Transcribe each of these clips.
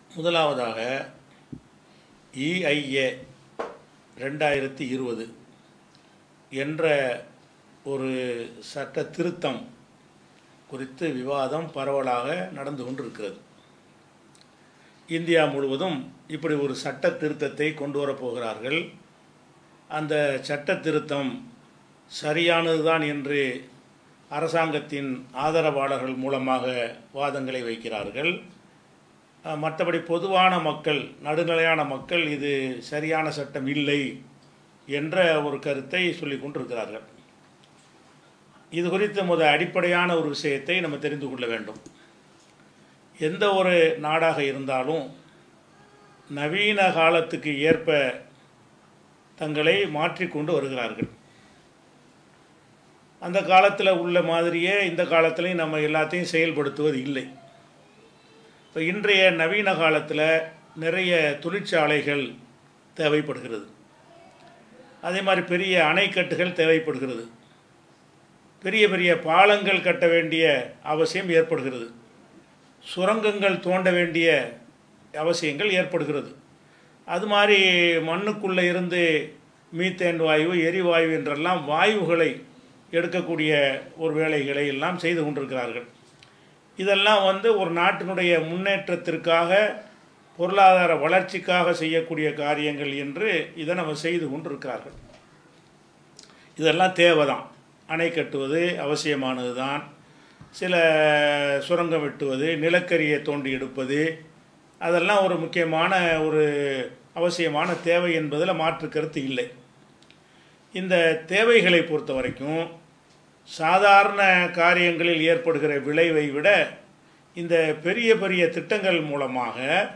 முதலாவதாக இஐஏ ரெண்டாயிரத்தி இருபது என்ற ஒரு சட்ட திருத்தம் குறித்து விவாதம் பரவலாக நடந்து கொண்டிருக்கிறது இந்தியா முழுவதும் இப்படி ஒரு சட்ட திருத்தத்தை கொண்டு வரப்போகிறார்கள் அந்த சட்ட திருத்தம் சரியானதுதான் என்று அரசாங்கத்தின் ஆதரவாளர்கள் மூலமாக வாதங்களை வைக்கிறார்கள் அஹ், மற்றபடி பொதுவான மக்கள் நடுநிலையான மக்கள் இது சரியான சட்டம் இல்லை என்ற ஒரு கருத்தை சொல்லிக் கொண்டிருக்கிறார்கள் இது குறித்து முத அடிப்படையான ஒரு விஷயத்தை நம்ம தெரிந்து கொள்ள வேண்டும் எந்த ஒரு நாடாக இருந்தாலும் நவீன காலத்துக்கு ஏற்ப தங்களை மாற்றிக்கொண்டு வருகிறார்கள் அந்த காலத்தில் உள்ள மாதிரியே இந்த காலத்துலையும் நம்ம எல்லாத்தையும் செயல்படுத்துவது இல்லை இப்போ இன்றைய நவீன காலத்தில் நிறைய தொழிற்சாலைகள் தேவைப்படுகிறது அதே மாதிரி பெரிய அணைக்கட்டுகள் தேவைப்படுகிறது பெரிய பெரிய பாலங்கள் கட்ட வேண்டிய அவசியம் ஏற்படுகிறது சுரங்கங்கள் தோண்ட வேண்டிய அவசியங்கள் ஏற்படுகிறது அது மாதிரி மண்ணுக்குள்ளே இருந்து மீத்தேன் வாயு எரிவாயு என்றெல்லாம் வாயுகளை எடுக்கக்கூடிய ஒரு வேலைகளை எல்லாம் செய்து கொண்டிருக்கிறார்கள் இதெல்லாம் வந்து ஒரு நாட்டினுடைய முன்னேற்றத்திற்காக பொருளாதார வளர்ச்சிக்காக செய்யக்கூடிய காரியங்கள் என்று இதை நம்ம செய்து கொண்டிருக்கிறார்கள் இதெல்லாம் தேவைதான் அணை கட்டுவது அவசியமானது தான் சில சுரங்கம் வெட்டுவது நிலக்கரியை தோண்டி எடுப்பது அதெல்லாம் ஒரு முக்கியமான ஒரு அவசியமான தேவை என்பதில் மாற்று கருத்து இல்லை இந்த தேவைகளை பொறுத்த வரைக்கும் சாதாரண காரியங்களில் ஏற்படுகிற விளைவை விட இந்த பெரிய பெரிய திட்டங்கள் மூலமாக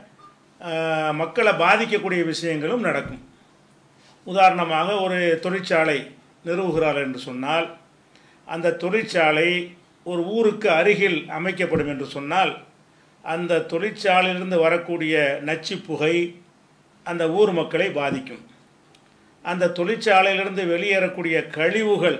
அஹ், மக்களை பாதிக்கக்கூடிய விஷயங்களும் நடக்கும் உதாரணமாக ஒரு தொழிற்சாலை நிறுவுகிறார் என்று சொன்னால் அந்த தொழிற்சாலை ஒரு ஊருக்கு அருகில் அமைக்கப்படும் என்று சொன்னால் அந்த தொழிற்சாலையிலிருந்து வரக்கூடிய நச்சு புகை அந்த ஊர் மக்களை பாதிக்கும் அந்த தொழிற்சாலையிலிருந்து வெளியேறக்கூடிய கழிவுகள்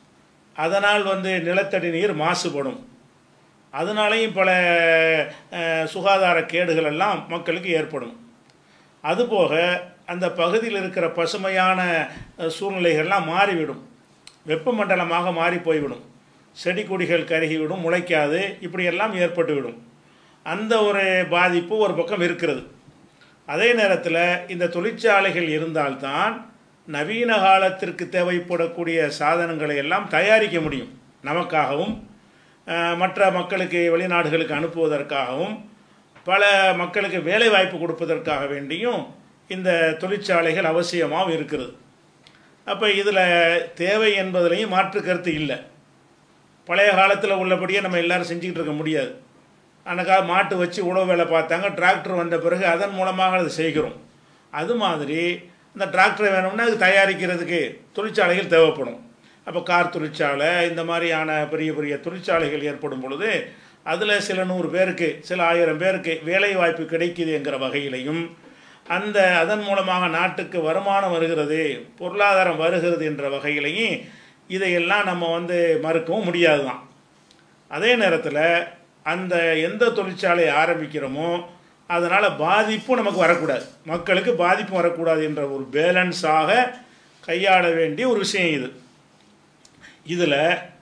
அதனால் வந்து நிலத்தடி நீர் மாசுபடும் அதனாலேயும் பல அஹ், சுகாதார கேடுகள் எல்லாம் மக்களுக்கு ஏற்படும் அதுபோக அந்த பகுதியில் இருக்கிற பசுமையான அஹ், சூழ்நிலைகள்லாம் மாறிவிடும் வெப்பமண்டலமாக மாறி போய்விடும் செடி கொடிகள் கருகிவிடும் முளைக்காது இப்படியெல்லாம் ஏற்பட்டுவிடும் அந்த ஒரு பாதிப்பு ஒரு பக்கம் இருக்கிறது அதே நேரத்தில் இந்த தொழிற்சாலைகள் இருந்தால்தான் நவீன காலத்திற்கு தேவைப்படக்கூடிய சாதனங்களை எல்லாம் தயாரிக்க முடியும் நமக்காகவும் அஹ், மற்ற மக்களுக்கு வெளிநாடுகளுக்கு அனுப்புவதற்காகவும் பல மக்களுக்கு வேலை வாய்ப்பு கொடுப்பதற்காக வேண்டியும் இந்த தொழிற்சாலைகள் அவசியமாகவும் இருக்கிறது அப்போ இதில் தேவை என்பதிலையும் மாற்று கருத்து இல்லை பழைய காலத்தில் உள்ளபடியே நம்ம எல்லாரும் செஞ்சுக்கிட்டு இருக்க முடியாது அன்னைக்காக மாட்டு வச்சு உழவு வேலை பார்த்தாங்க டிராக்டர் வந்த பிறகு அதன் மூலமாக அதை செய்கிறோம் அது மாதிரி இந்த டிராக்டர் வேணும்னா அது தயாரிக்கிறதுக்கு தொழிற்சாலைகள் தேவைப்படும் அப்போ கார் தொழிற்சாலை இந்த மாதிரியான பெரிய பெரிய தொழிற்சாலைகள் ஏற்படும் பொழுது அதில் சில நூறு பேருக்கு சில ஆயிரம் பேருக்கு வேலை வாய்ப்பு கிடைக்குது என்கிற வகையிலையும் அந்த அதன் மூலமாக நாட்டுக்கு வருமானம் வருகிறது பொருளாதாரம் வருகிறது என்ற வகையிலையும் இதையெல்லாம் நம்ம வந்து மறுக்கவும் முடியாது தான் அதே நேரத்தில் அந்த எந்த தொழிற்சாலை ஆரம்பிக்கிறோமோ அதனால் பாதிப்பும் நமக்கு வரக்கூடாது மக்களுக்கு பாதிப்பு வரக்கூடாது என்ற ஒரு பேலன்ஸாக கையாள வேண்டிய ஒரு விஷயம் இது இதில்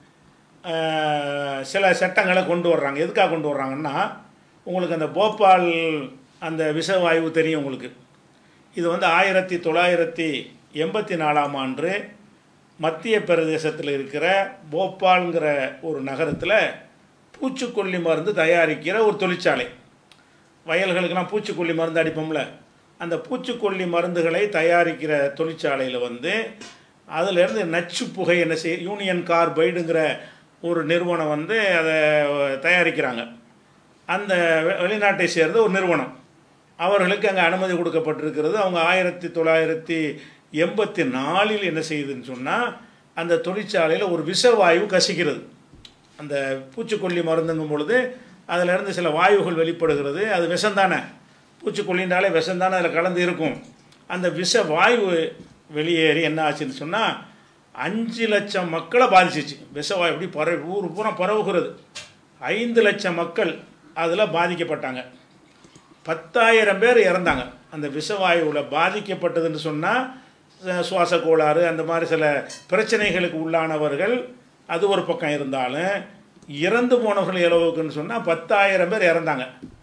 சில சட்டங்களை கொண்டு வர்றாங்க எதுக்காக கொண்டு வர்றாங்கன்னா உங்களுக்கு அந்த போபால் அந்த விஷவாயு தெரியும் உங்களுக்கு இது வந்து ஆயிரத்தி தொள்ளாயிரத்தி எண்பத்தி நாலாம் ஆண்டு மத்திய பிரதேசத்தில் இருக்கிற போபால்ங்கிற ஒரு நகரத்தில் பூச்சிக்கொல்லி மருந்து தயாரிக்கிற ஒரு தொழிற்சாலை வயல்களுக்கெல்லாம் பூச்சிக்கொல்லி மருந்து அடிப்போம்ல அந்த பூச்சிக்கொல்லி மருந்துகளை தயாரிக்கிற தொழிற்சாலையில் வந்து அதிலேருந்து நச்சு புகை என்ன செய் யூனியன் கார்பைடுங்கிற ஒரு நிறுவனம் வந்து அதை தயாரிக்கிறாங்க அந்த வெ- வெளிநாட்டை சேர்ந்த ஒரு நிறுவனம் அவர்களுக்கு அங்கே அனுமதி கொடுக்கப்பட்டிருக்கிறது அவங்க ஆயிரத்தி தொள்ளாயிரத்தி எண்பத்தி நாலில் என்ன செய்யுதுன்னு சொன்னால் அந்த தொழிற்சாலையில் ஒரு விஷவாயு கசிக்கிறது அந்த பூச்சிக்கொல்லி மருந்துங்கும் பொழுது அதிலிருந்து சில வாயுகள் வெளிப்படுகிறது அது விஷந்தானே பூச்சிக்கொல்லின்றாலே விஷந்தானே அதில் கலந்து இருக்கும் அந்த விஷ வாயு வெளியேறி என்ன ஆச்சுன்னு சொன்னால் அஞ்சு லட்சம் மக்களை பாதிச்சிச்சு விஷவாயு எப்படி பரவி ஊர் பூரா பரவுகிறது ஐந்து லட்சம் மக்கள் அதில் பாதிக்கப்பட்டாங்க பத்தாயிரம் பேர் இறந்தாங்க அந்த விஷவாயுவில் பாதிக்கப்பட்டதுன்னு சொன்னால் சுவாச கோளாறு அந்த மாதிரி சில பிரச்சனைகளுக்கு உள்ளானவர்கள் அது ஒரு பக்கம் இருந்தாலும் இறந்து போனவர்கள் எவ்வளவுக்குன்னு சொன்னால் பத்தாயிரம் பேர் இறந்தாங்க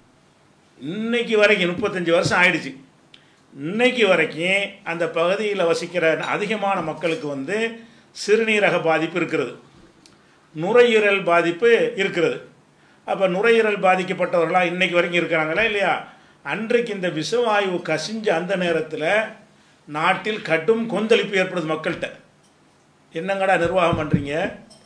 இன்னைக்கு வரைக்கும் முப்பத்தஞ்சு வருஷம் ஆயிடுச்சு இன்னைக்கு வரைக்கும் அந்த பகுதியில் வசிக்கிற அதிகமான மக்களுக்கு வந்து சிறுநீரக பாதிப்பு இருக்கிறது நுரையீரல் பாதிப்பு இருக்கிறது அப்போ நுரையீரல் பாதிக்கப்பட்டவர்களாக இன்னைக்கு வரைக்கும் இருக்கிறாங்களா இல்லையா அன்றைக்கு இந்த விஷவாயு கசிஞ்ச அந்த நேரத்தில் நாட்டில் கடும் கொந்தளிப்பு ஏற்படுது மக்கள்கிட்ட என்னங்கடா நிர்வாகம் பண்ணுறீங்க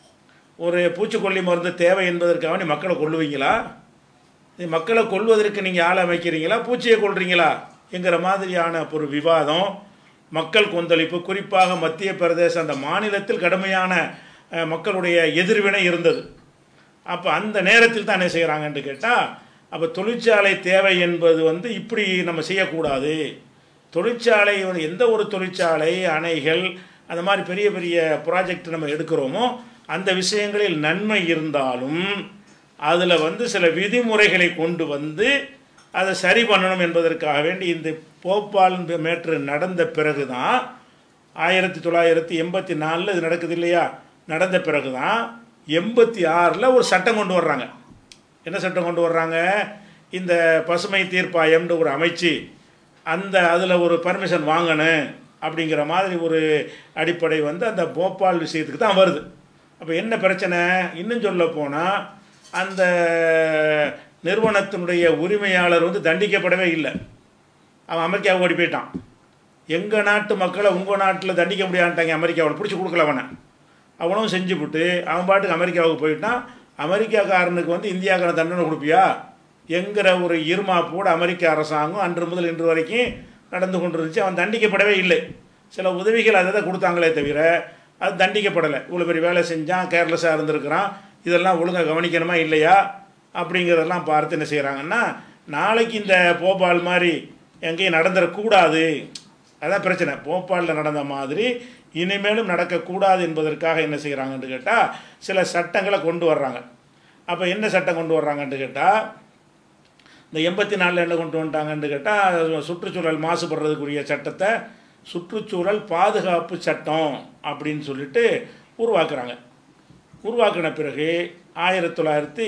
ஒரு பூச்சிக்கொல்லி மருந்து தேவை என்பதற்காக நீ மக்களை கொள்ளுவீங்களா இது மக்களை கொள்வதற்கு நீங்கள் ஆள் அமைக்கிறீங்களா பூச்சியை கொள்றீங்களா என்கிற மாதிரியான ஒரு விவாதம் மக்கள் கொந்தளிப்பு குறிப்பாக மத்திய பிரதேச அந்த மாநிலத்தில் கடுமையான அஹ், மக்களுடைய எதிர்வினை இருந்தது அப்போ அந்த நேரத்தில் தான் என்ன செய்கிறாங்கன்னு கேட்டால் அப்போ தொழிற்சாலை தேவை என்பது வந்து இப்படி நம்ம செய்யக்கூடாது தொழிற்சாலை ஒரு- எந்த ஒரு தொழிற்சாலை அணைகள் அந்த மாதிரி பெரிய பெரிய ப்ராஜெக்ட் நம்ம எடுக்கிறோமோ அந்த விஷயங்களில் நன்மை இருந்தாலும் அதில் வந்து சில விதிமுறைகளை கொண்டு வந்து அதை சரி பண்ணணும் என்பதற்காக வேண்டி இந்த போபால் மேட்ரு நடந்த பிறகு தான் ஆயிரத்தி தொள்ளாயிரத்தி எண்பத்தி நாலில் இது நடக்குது இல்லையா நடந்த பிறகு தான் எண்பத்தி ஆறில் ஒரு சட்டம் கொண்டு வர்றாங்க என்ன சட்டம் கொண்டு வர்றாங்க இந்த பசுமை தீர்ப்பாயம்ன்ற ஒரு அமைச்சு அந்த அதில் ஒரு பர்மிஷன் வாங்கணும் அப்படிங்கிற மாதிரி ஒரு அடிப்படை வந்து அந்த போபால் விஷயத்துக்கு தான் வருது அப்போ என்ன பிரச்சனை இன்னும் சொல்ல போனால் அந்த நிறுவனத்தினுடைய உரிமையாளர் வந்து தண்டிக்கப்படவே இல்லை அவன் அமெரிக்காவுக்கு ஓடி போயிட்டான் எங்கள் நாட்டு மக்களை உங்கள் நாட்டில் தண்டிக்க முடியாதுட்டாங்க அமெரிக்காவில் பிடிச்சி கொடுக்கல அவனை அவனும் செஞ்சுவிட்டு அவன் பாட்டுக்கு அமெரிக்காவுக்கு போயிட்டான் அமெரிக்காக்காரனுக்கு வந்து இந்தியாக்கான தண்டனை கொடுப்பியா என்கிற ஒரு இருமாப்போடு அமெரிக்க அரசாங்கம் அன்று முதல் இன்று வரைக்கும் நடந்து கொண்டிருந்துச்சு அவன் தண்டிக்கப்படவே இல்லை சில உதவிகள் அதை தான் கொடுத்தாங்களே தவிர அது தண்டிக்கப்படலை இவ்வளோ பெரிய வேலை செஞ்சான் கேர்லெஸ்ஸாக இருந்திருக்கிறான் இதெல்லாம் ஒழுங்காக கவனிக்கணுமா இல்லையா அப்படிங்கிறதெல்லாம் பார்த்து என்ன செய்கிறாங்கன்னா நாளைக்கு இந்த போபால் மாதிரி எங்கேயும் நடந்துடக்கூடாது அதான் பிரச்சனை போபாலில் நடந்த மாதிரி இனிமேலும் நடக்கக்கூடாது என்பதற்காக என்ன செய்கிறாங்கன்னு கேட்டால் சில சட்டங்களை கொண்டு வர்றாங்க அப்போ என்ன சட்டம் கொண்டு வர்றாங்கன்னு கேட்டால் இந்த எண்பத்தி நாலில் என்ன கொண்டு வந்துட்டாங்கன்னு கேட்டால் சுற்றுச்சூழல் மாசுபடுறதுக்குரிய சட்டத்தை சுற்றுச்சூழல் பாதுகாப்பு சட்டம் அப்படின்னு சொல்லிட்டு உருவாக்குறாங்க உருவாக்கின பிறகு ஆயிரத்தி தொள்ளாயிரத்தி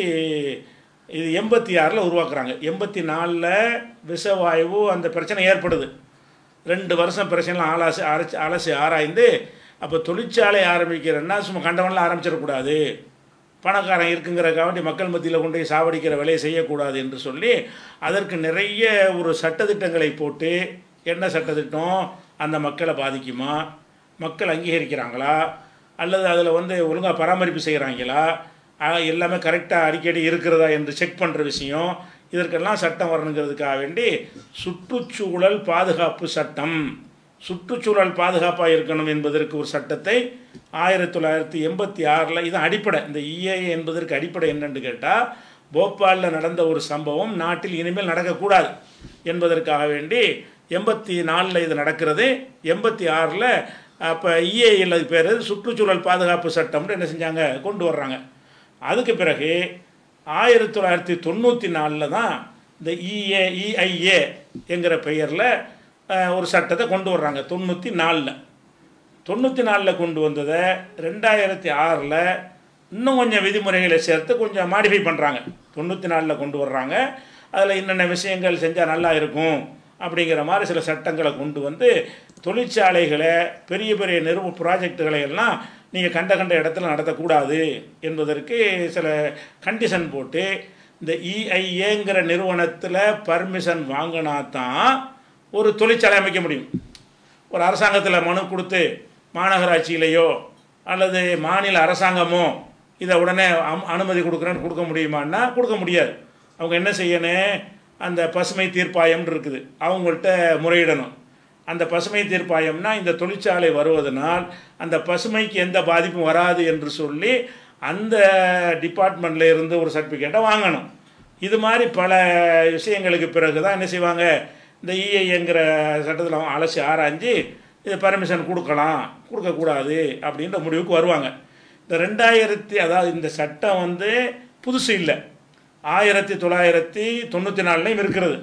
இது எண்பத்தி ஆறில் உருவாக்குறாங்க எண்பத்தி நாலில் விஷவாயு அந்த பிரச்சனை ஏற்படுது ரெண்டு வருஷம் பிரச்சனைலாம் ஆலாசி அரைச்சி அலசி ஆராய்ந்து அப்போ தொழிற்சாலை ஆரம்பிக்கிறேன்னா சும்மா கண்டவன்லாம் ஆரம்பிச்சிடக்கூடாது பணக்காரன் இருக்குங்கிறக்காண்டி மக்கள் மத்தியில் கொண்டு போய் சாவடிக்கிற வேலையை செய்யக்கூடாது என்று சொல்லி அதற்கு நிறைய ஒரு சட்டத்திட்டங்களை போட்டு என்ன சட்டத்திட்டம் அந்த மக்களை பாதிக்குமா மக்கள் அங்கீகரிக்கிறாங்களா அல்லது அதில் வந்து ஒழுங்காக பராமரிப்பு செய்கிறாங்களா அஹ் எல்லாமே கரெக்டாக அடிக்கடி இருக்கிறதா என்று செக் பண்ணுற விஷயம் இதற்கெல்லாம் சட்டம் வரணுங்கிறதுக்காக வேண்டி சுற்றுச்சூழல் பாதுகாப்பு சட்டம் சுற்றுச்சூழல் பாதுகாப்பாக இருக்கணும் என்பதற்கு ஒரு சட்டத்தை ஆயிரத்தி தொள்ளாயிரத்தி எண்பத்தி ஆறில் இது அடிப்படை இந்த இஏ என்பதற்கு அடிப்படை என்னன்னு கேட்டால் போபாலில் நடந்த ஒரு சம்பவம் நாட்டில் இனிமேல் நடக்கக்கூடாது என்பதற்காக வேண்டி எண்பத்தி நாலில் இது நடக்கிறது எண்பத்தி ஆறில் அப்போ இஏஎல் அது பேர் சுற்றுச்சூழல் பாதுகாப்பு சட்டம்னு என்ன செஞ்சாங்க கொண்டு வர்றாங்க அதுக்கு பிறகு ஆயிரத்தி தொள்ளாயிரத்தி தொண்ணூற்றி நாலில் தான் இந்த இஏ இஐஏ என்கிற பெயரில் அஹ், ஒரு சட்டத்தை கொண்டு வர்றாங்க தொண்ணூற்றி நாலில் தொண்ணூற்றி நாலில் கொண்டு வந்ததை ரெண்டாயிரத்தி ஆறில் இன்னும் கொஞ்சம் விதிமுறைகளை சேர்த்து கொஞ்சம் மாடிஃபை பண்ணுறாங்க தொண்ணூற்றி நாலில் கொண்டு வர்றாங்க அதில் என்னென்ன விஷயங்கள் செஞ்சால் நல்லா இருக்கும் அப்படிங்கிற மாதிரி சில சட்டங்களை கொண்டு வந்து தொழிற்சாலைகளை பெரிய பெரிய நிறுவ ப்ராஜெக்டுகளை எல்லாம் நீங்கள் கண்ட கண்ட இடத்துல நடத்தக்கூடாது என்பதற்கு சில கண்டிஷன் போட்டு இந்த இஐஏங்கிற நிறுவனத்தில் பர்மிஷன் வாங்கினா தான் ஒரு தொழிற்சாலை அமைக்க முடியும் ஒரு அரசாங்கத்தில் மனு கொடுத்து மாநகராட்சியிலேயோ அல்லது மாநில அரசாங்கமோ இதை உடனே அம் அனுமதி கொடுக்குறேன்னு கொடுக்க முடியுமான்னா கொடுக்க முடியாது அவங்க என்ன செய்யணும் அந்த பசுமை தீர்ப்பாயம்னு இருக்குது அவங்கள்ட்ட முறையிடணும் அந்த பசுமை தீர்ப்பாயம்னா இந்த தொழிற்சாலை வருவதனால் அந்த பசுமைக்கு எந்த பாதிப்பும் வராது என்று சொல்லி அந்த டிபார்ட்மெண்ட்ல இருந்து ஒரு சர்டிஃபிகேட்டை வாங்கணும் இது மாதிரி பல விஷயங்களுக்கு பிறகு தான் என்ன செய்வாங்க இந்த இஐங்கிற சட்டத்தில் அவங்க அலசி ஆராய்ஞ்சு இது பர்மிஷன் கொடுக்கலாம் கொடுக்கக்கூடாது அப்படின்ற முடிவுக்கு வருவாங்க இந்த ரெண்டாயிரத்தி அதாவது இந்த சட்டம் வந்து புதுசு இல்லை ஆயிரத்தி தொள்ளாயிரத்தி தொண்ணூற்றி நாலுலையும் இருக்கிறது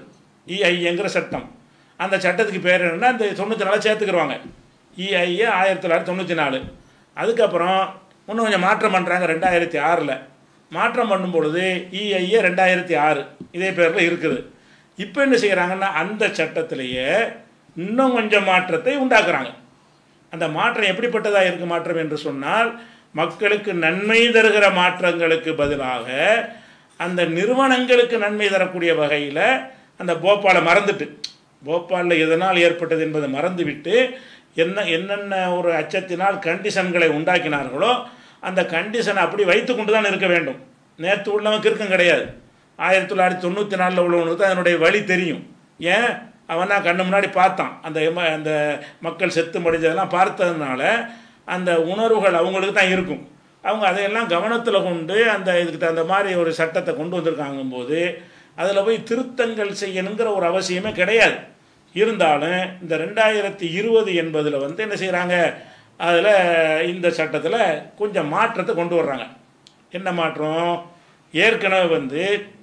இஐங்கிற சட்டம் அந்த சட்டத்துக்கு பேர் என்னன்னா இந்த தொண்ணூற்றி நாலு சேர்த்துக்கிடுவாங்க இஐஏ ஆயிரத்தி தொள்ளாயிரத்தி தொண்ணூற்றி நாலு அதுக்கப்புறம் இன்னும் கொஞ்சம் மாற்றம் பண்ணுறாங்க ரெண்டாயிரத்தி ஆறில் மாற்றம் பண்ணும் பொழுது இஐஏ ரெண்டாயிரத்தி ஆறு இதே பேரில் இருக்குது இப்போ என்ன செய்கிறாங்கன்னா அந்த சட்டத்திலேயே இன்னும் கொஞ்சம் மாற்றத்தை உண்டாக்குறாங்க அந்த மாற்றம் எப்படிப்பட்டதாக இருக்கு மாற்றம் என்று சொன்னால் மக்களுக்கு நன்மை தருகிற மாற்றங்களுக்கு பதிலாக அந்த நிறுவனங்களுக்கு நன்மை தரக்கூடிய வகையில் அந்த போபாலை மறந்துட்டு போபாலில் எதனால் ஏற்பட்டது என்பதை மறந்துவிட்டு என்ன என்னென்ன ஒரு அச்சத்தினால் கண்டிஷன்களை உண்டாக்கினார்களோ அந்த கண்டிஷனை அப்படி வைத்து கொண்டு தான் இருக்க வேண்டும் நேற்று உள்ளவனுக்கு இருக்கும் கிடையாது ஆயிரத்தி தொள்ளாயிரத்தி தொண்ணூற்றி நாலில் உள்ளவனுக்கு தான் அதனுடைய வழி தெரியும் ஏன் அவன் தான் கண்ணு முன்னாடி பார்த்தான் அந்த எம- அந்த மக்கள் செத்து மடிஞ்சதெல்லாம் பார்த்ததுனால அந்த உணர்வுகள் அவங்களுக்கு தான் இருக்கும் அவங்க அதையெல்லாம் கவனத்தில் கொண்டு அந்த இதுக்கு தகுந்த மாதிரி ஒரு சட்டத்தை கொண்டு வந்திருக்காங்கும்போது அதில் போய் திருத்தங்கள் செய்யணுங்கிற ஒரு அவசியமே கிடையாது இருந்தாலும் இந்த ரெண்டாயிரத்தி இருபது என்பதில் வந்து என்ன செய்கிறாங்க அதில் இந்த சட்டத்தில் கொஞ்சம் மாற்றத்தை கொண்டு வர்றாங்க என்ன மாற்றம் ஏற்கனவே வந்து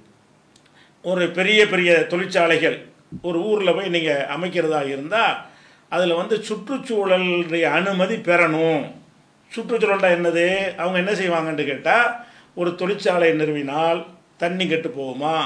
ஒரு பெரிய பெரிய தொழிற்சாலைகள் ஒரு ஊரில் போய் நீங்கள் அமைக்கிறதா இருந்தால் அதில் வந்து சுற்றுச்சூழலுடைய அனுமதி பெறணும் சுற்றுச்சூழல்டா என்னது அவங்க என்ன செய்வாங்கன்னு கேட்டால் ஒரு தொழிற்சாலை நிறுவினால் தண்ணி கெட்டு போகுமா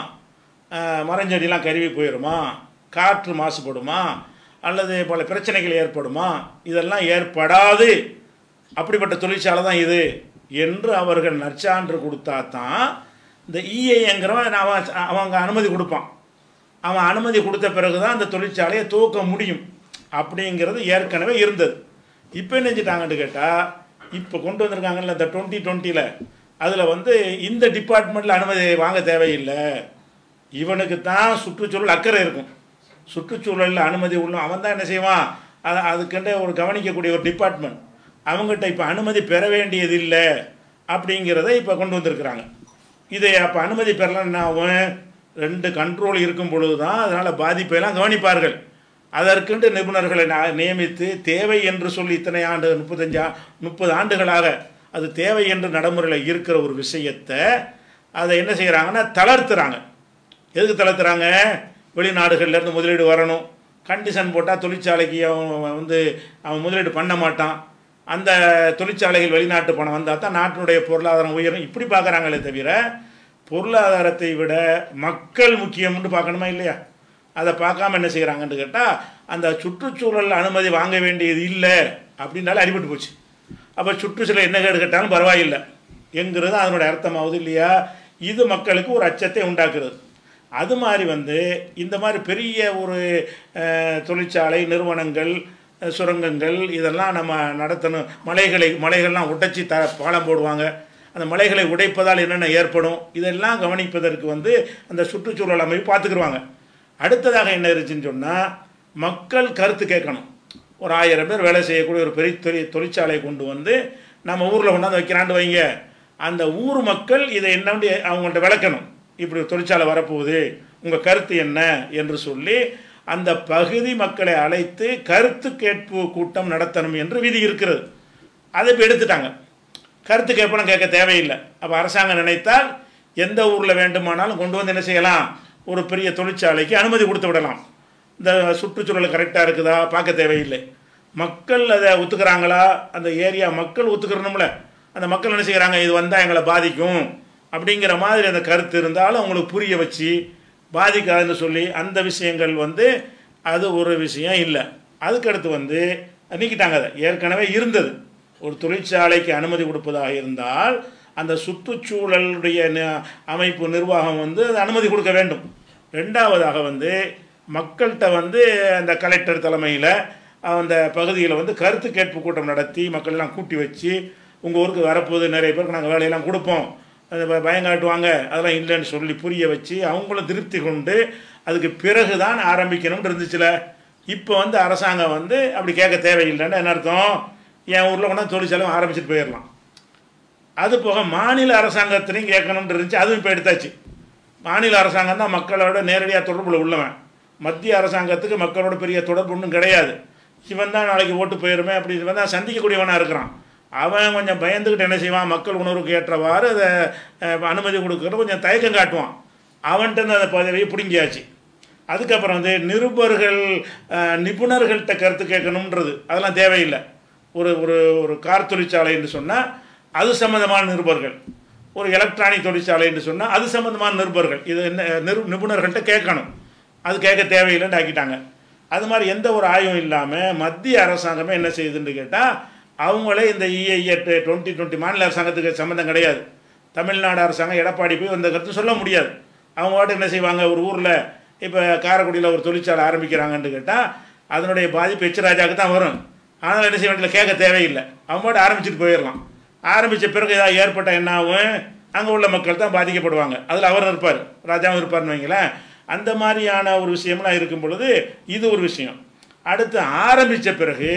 ஆஹ் மரஞ்செடிலாம் கருவி போயிடுமா காற்று மாசுபடுமா அல்லது பல பிரச்சனைகள் ஏற்படுமா இதெல்லாம் ஏற்படாது அப்படிப்பட்ட தொழிற்சாலை தான் இது என்று அவர்கள் நற்சான்று கொடுத்தா தான் இந்த இஐங்கிறவன் அவன் அவங்க அனுமதி கொடுப்பான் அவன் அனுமதி கொடுத்த பிறகு தான் அந்த தொழிற்சாலையை துவக்க முடியும் அப்படிங்கிறது ஏற்கனவே இருந்தது இப்போ என்ன செஞ்சிட்டாங்கன்னு கேட்டால் இப்போ கொண்டு வந்திருக்காங்கல்ல இந்த டுவெண்ட்டி டுவெண்ட்டியில் அதில் வந்து இந்த டிபார்ட்மெண்ட்டில் அனுமதி வாங்க தேவையில்லை இவனுக்கு தான் சுற்றுச்சூழல் அக்கறை இருக்கும் சுற்றுச்சூழலில் அனுமதி உள்ள அவன் தான் என்ன செய்வான் அது அதுக்குண்டே ஒரு கவனிக்கக்கூடிய ஒரு டிபார்ட்மெண்ட் அவங்ககிட்ட இப்போ அனுமதி பெற வேண்டியது இல்லை அப்படிங்கிறத இப்போ கொண்டு வந்திருக்கிறாங்க இதை அப்போ அனுமதி பெறலாம் என்ன ஆகும் ரெண்டு கண்ட்ரோல் இருக்கும் பொழுது தான் அதனால் பாதிப்பையெல்லாம் கவனிப்பார்கள் அதற்கென்று நிபுணர்களை நா- நியமித்து தேவை என்று சொல்லி இத்தனை ஆண்டு முப்பத்தஞ்சா முப்பது ஆண்டுகளாக அது தேவை என்று நடைமுறையில் இருக்கிற ஒரு விஷயத்தை அதை என்ன செய்கிறாங்கன்னா தளர்த்துறாங்க எதுக்கு தளர்த்துறாங்க வெளிநாடுகள்லேருந்து முதலீடு வரணும் கண்டிஷன் போட்டால் தொழிற்சாலைக்கு அவன் வந்து அவன் முதலீடு பண்ண மாட்டான் அந்த தொழிற்சாலைகள் வெளிநாட்டு பணம் வந்தால் தான் நாட்டினுடைய பொருளாதாரம் உயரும் இப்படி பார்க்குறாங்களே தவிர பொருளாதாரத்தை விட மக்கள் முக்கியம்னு பார்க்கணுமா இல்லையா அதை பார்க்காம என்ன செய்கிறாங்கன்னு கேட்டால் அந்த சுற்றுச்சூழல் அனுமதி வாங்க வேண்டியது இல்லை அப்படின்னால அடிபட்டு போச்சு அப்போ சுற்றுச்சூழல் என்ன கேடு கேட்டாலும் பரவாயில்லை என்கிறது அதனுடைய அர்த்தமாகுது இல்லையா இது மக்களுக்கு ஒரு அச்சத்தை உண்டாக்குறது அது மாதிரி வந்து இந்த மாதிரி பெரிய ஒரு அஹ், தொழிற்சாலை நிறுவனங்கள் அஹ், சுரங்கங்கள் இதெல்லாம் நம்ம நடத்தணும் மலைகளை மலைகள்லாம் உடைச்சி த பாலம் போடுவாங்க அந்த மலைகளை உடைப்பதால் என்னென்ன ஏற்படும் இதெல்லாம் கவனிப்பதற்கு வந்து அந்த சுற்றுச்சூழல் அமைப்பு பார்த்துக்குருவாங்க அடுத்ததாக என்ன இருந்துச்சுன்னு சொன்னால் மக்கள் கருத்து கேட்கணும் ஒரு ஆயிரம் பேர் வேலை செய்யக்கூடிய ஒரு பெரிய தொழில் தொழிற்சாலையை கொண்டு வந்து நம்ம ஊரில் கொண்டாந்து வைக்கிறாண்டு வைங்க அந்த ஊர் மக்கள் இதை என்னன்னு அவங்கள்ட்ட விளக்கணும் இப்படி ஒரு தொழிற்சாலை வரப்போகுது உங்கள் கருத்து என்ன என்று சொல்லி அந்த பகுதி மக்களை அழைத்து கருத்து கேட்பு கூட்டம் நடத்தணும் என்று விதி இருக்கிறது அதை இப்போ எடுத்துட்டாங்க கருத்து கேட்பனம் கேட்க தேவையில்லை அப்போ அரசாங்கம் நினைத்தால் எந்த ஊரில் வேண்டுமானாலும் கொண்டு வந்து என்ன செய்யலாம் ஒரு பெரிய தொழிற்சாலைக்கு அனுமதி கொடுத்து விடலாம் இந்த சுற்றுச்சூழல் கரெக்டாக இருக்குதா பார்க்க தேவையில்லை மக்கள் அதை ஒத்துக்கிறாங்களா அந்த ஏரியா மக்கள் ஒத்துக்கிறணும்ல அந்த மக்கள் என்ன செய்கிறாங்க இது வந்தால் எங்களை பாதிக்கும் அப்படிங்கிற மாதிரி அந்த கருத்து இருந்தாலும் அவங்களுக்கு புரிய வச்சு பாதிக்காதுன்னு சொல்லி அந்த விஷயங்கள் வந்து அது ஒரு விஷயம் இல்லை அதுக்கடுத்து வந்து நீக்கிட்டாங்க அதை ஏற்கனவே இருந்தது ஒரு தொழிற்சாலைக்கு அனுமதி கொடுப்பதாக இருந்தால் அந்த சுற்றுச்சூழலுடைய ந- அமைப்பு நிர்வாகம் வந்து அது அனுமதி கொடுக்க வேண்டும் ரெண்டாவதாக வந்து மக்கள்கிட்ட வந்து அந்த கலெக்டர் தலைமையில் அந்த பகுதியில் வந்து கருத்து கேட்பு கூட்டம் நடத்தி மக்கள் எல்லாம் கூட்டி வச்சு உங்கள் ஊருக்கு வரப்போகுது நிறைய பேருக்கு நாங்கள் வேலையெல்லாம் கொடுப்போம் அது ப- பயம் காட்டுவாங்க அதெல்லாம் இல்லைன்னு சொல்லி புரிய வச்சு அவங்களும் திருப்தி கொண்டு அதுக்கு பிறகு தான் ஆரம்பிக்கணும்னு இருந்துச்சுல இப்போ வந்து அரசாங்கம் வந்து அப்படி கேட்க தேவையில்லைன்னு என்ன அர்த்தம் என் ஊரில் கொண்டாந்து தொழிற்சாலை ஆரம்பிச்சுட்டு போயிடலாம் அது போக மாநில அரசாங்கத்திலையும் கேட்கணும்னு இருந்துச்சு அதுவும் இப்போ எடுத்தாச்சு மாநில அரசாங்கம் தான் மக்களோட நேரடியாக தொடர்புல உள்ளவன் மத்திய அரசாங்கத்துக்கு மக்களோட பெரிய தொடர்பு ஒன்றும் கிடையாது இவன் தான் நாளைக்கு ஓட்டு போயிருமே அப்படி இவன் தான் சந்திக்கக்கூடியவனாக இருக்கிறான் அவன் கொஞ்சம் பயந்துக்கிட்டு என்ன செய்வான் மக்கள் உணர்வுக்கு ஏற்றவாறு அதை அஹ், அனுமதி கொடுக்கறது கொஞ்சம் தயக்கம் காட்டுவான் அவன்கிட்ட இருந்து அந்த பதவியை பிடுங்கியாச்சு அதுக்கப்புறம் வந்து நிருபர்கள் அஹ், நிபுணர்கள்ட்ட கருத்து கேட்கணுன்றது அதெல்லாம் தேவையில்லை ஒரு ஒரு ஒரு கார் தொழிற்சாலை என்று சொன்னால் அது சம்மந்தமான நிருபர்கள் ஒரு எலக்ட்ரானிக் தொழிற்சாலை என்று சொன்னால் அது சம்மந்தமான நிருபர்கள் இது என்ன நிரு நிபுணர்கள்ட்ட கேட்கணும் அது கேட்க தேவையில்லைன்னு ஆக்கிட்டாங்க அது மாதிரி எந்த ஒரு ஆய்வும் இல்லாமல் மத்திய அரசாங்கமே என்ன செய்யுதுன்னு கேட்டால் அவங்களே இந்த இஐஏ டுவெண்ட்டி டுவெண்ட்டி மாநில அரசாங்கத்துக்கு சம்மந்தம் கிடையாது தமிழ்நாடு அரசாங்கம் எடப்பாடி போய் அந்த கருத்து சொல்ல முடியாது அவங்க பாட்டு என்ன செய்வாங்க ஒரு ஊரில் இப்போ காரைக்குடியில் ஒரு தொழிற்சாலை ஆரம்பிக்கிறாங்கன்னு கேட்டால் அதனுடைய பாதிப்பு எச் ராஜாவுக்கு தான் வரும் ஆனால் என்ன செய்ய வேண்டிய கேட்க தேவையில்லை அவங்க பாட்டு ஆரம்பிச்சுட்டு போயிடலாம் ஆரம்பித்த பிறகு ஏதாவது ஏற்பட்ட என்ன ஆகும் அங்கே உள்ள மக்கள் தான் பாதிக்கப்படுவாங்க அதில் அவரும் இருப்பார் ராஜாவும் இருப்பார்னு வைங்களேன் அந்த மாதிரியான ஒரு விஷயம்லாம் இருக்கும் பொழுது இது ஒரு விஷயம் அடுத்து ஆரம்பித்த பிறகு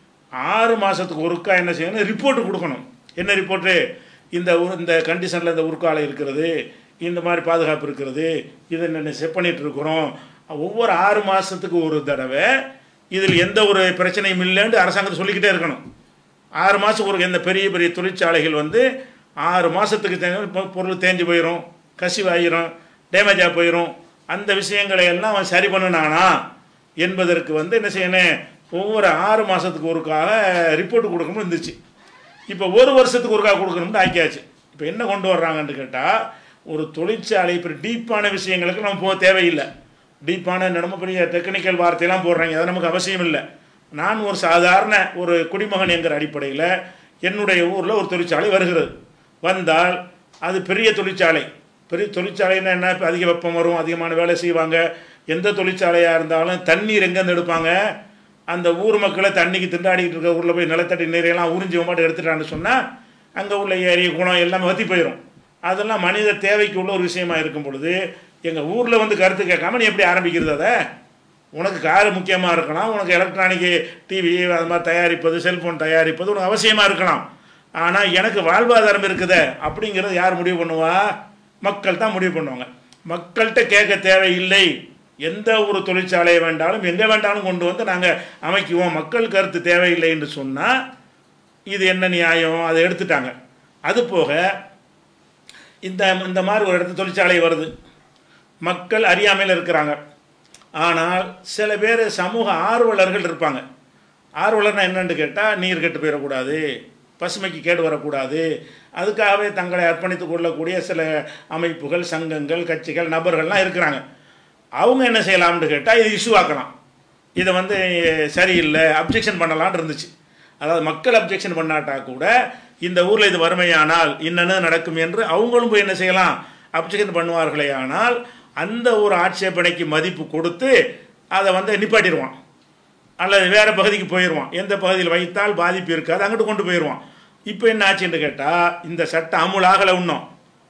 ஆறு மாதத்துக்கு ஒருக்கா என்ன செய்யணும் ரிப்போர்ட் கொடுக்கணும் என்ன ரிப்போர்ட்டு இந்த ஊர் இந்த கண்டிஷனில் இந்த உருக்காலை இருக்கிறது இந்த மாதிரி பாதுகாப்பு இருக்கிறது இதை என்ன செக் பண்ணிட்டு இருக்கிறோம் ஒவ்வொரு ஆறு மாதத்துக்கு ஒரு தடவை இதில் எந்த ஒரு பிரச்சனையும் இல்லைன்னு அரசாங்கத்தை சொல்லிக்கிட்டே இருக்கணும் ஆறு மாதத்துக்கு ஒரு எந்த பெரிய பெரிய தொழிற்சாலைகள் வந்து ஆறு மாதத்துக்கு தே பொ- பொருள் தேஞ்சு போயிடும் கசிவாயிரும் டேமேஜாக போயிடும் அந்த விஷயங்களை எல்லாம் அவன் சரி பண்ணுனானா என்பதற்கு வந்து என்ன செய்யணும் ஒவ்வொரு ஆறு மாதத்துக்கு ஒருக்காக ரிப்போர்ட் கொடுக்கணும்னு இருந்துச்சு இப்போ ஒரு வருஷத்துக்கு ஒருக்கா கொடுக்கணும்னு ஆக்கியாச்சு இப்போ என்ன கொண்டு வர்றாங்கன்னு கேட்டால் ஒரு தொழிற்சாலை இப்போ டீப்பான விஷயங்களுக்கு நம்ம போக தேவையில்லை டீப்பான நம்ம பெரிய டெக்னிக்கல் வார்த்தையெல்லாம் போடுறாங்க அது நமக்கு அவசியம் இல்லை நான் ஒரு சாதாரண ஒரு குடிமகன் என்கிற அடிப்படையில் என்னுடைய ஊரில் ஒரு தொழிற்சாலை வருகிறது வந்தால் அது பெரிய தொழிற்சாலை பெரிய தொழிற்சாலைன்னா என்ன இப்போ அதிக வெப்பம் வரும் அதிகமான வேலை செய்வாங்க எந்த தொழிற்சாலையாக இருந்தாலும் தண்ணீர் எங்கேருந்து எடுப்பாங்க அந்த ஊர் மக்களை தண்ணிக்கு திண்டாடிக்கிட்டு இருக்க ஊரில் போய் நிலத்தடி நீரையெல்லாம் உறிஞ்சி மாட்டு எடுத்துட்டான்னு சொன்னால் அங்கே உள்ள ஏரி குளம் எல்லாமே வற்றி போயிடும் அதெல்லாம் மனித தேவைக்கு உள்ள ஒரு விஷயமா இருக்கும் பொழுது எங்கள் ஊரில் வந்து கருத்து கேட்காம நீ எப்படி ஆரம்பிக்கிறது அதை உனக்கு கார் முக்கியமாக இருக்கலாம் உனக்கு எலக்ட்ரானிக் டிவி அது மாதிரி தயாரிப்பது செல்ஃபோன் தயாரிப்பது உனக்கு அவசியமாக இருக்கலாம் ஆனால் எனக்கு வாழ்வாதாரம் இருக்குதே அப்படிங்கிறது யார் முடிவு பண்ணுவா மக்கள் தான் முடிவு பண்ணுவாங்க மக்கள்கிட்ட கேட்க தேவையில்லை எந்த ஒரு தொழிற்சாலையை வேண்டாலும் எங்கே வேண்டாலும் கொண்டு வந்து நாங்கள் அமைக்குவோம் மக்கள் கருத்து தேவையில்லை என்று சொன்னால் இது என்ன நியாயம் அதை எடுத்துட்டாங்க அது போக இந்த இந்த மாதிரி ஒரு இடத்து தொழிற்சாலை வருது மக்கள் அறியாமையில் இருக்கிறாங்க ஆனால் சில பேர் சமூக ஆர்வலர்கள் இருப்பாங்க ஆர்வலர்னா என்னன்னு கேட்டால் நீர் கெட்டு போயிடக்கூடாது பசுமைக்கு கேடு வரக்கூடாது அதுக்காகவே தங்களை அர்ப்பணித்துக் கொள்ளக்கூடிய சில அமைப்புகள் சங்கங்கள் கட்சிகள் நபர்கள்லாம் இருக்கிறாங்க அவங்க என்ன செய்யலாம்னு கேட்டால் இது இஷ்யூ ஆக்கலாம் இதை வந்து சரியில்லை அப்ஜெக்ஷன் பண்ணலாம்னு இருந்துச்சு அதாவது மக்கள் அப்ஜெக்ஷன் பண்ணாட்டா கூட இந்த ஊரில் இது வறுமையானால் இன்னென்ன நடக்கும் என்று அவங்களும் போய் என்ன செய்யலாம் அப்ஜெக்ஷன் பண்ணுவார்களே ஆனால் அந்த ஒரு ஆட்சேபனைக்கு மதிப்பு கொடுத்து அதை வந்து நிப்பாட்டிடுவான் அல்லது வேறு பகுதிக்கு போயிடுவான் எந்த பகுதியில் வைத்தால் பாதிப்பு இருக்காது அங்கிட்டு கொண்டு போயிடுவான் இப்போ என்ன ஆச்சுன்னு கேட்டால் இந்த சட்டம் அமுலாகலை இன்னும்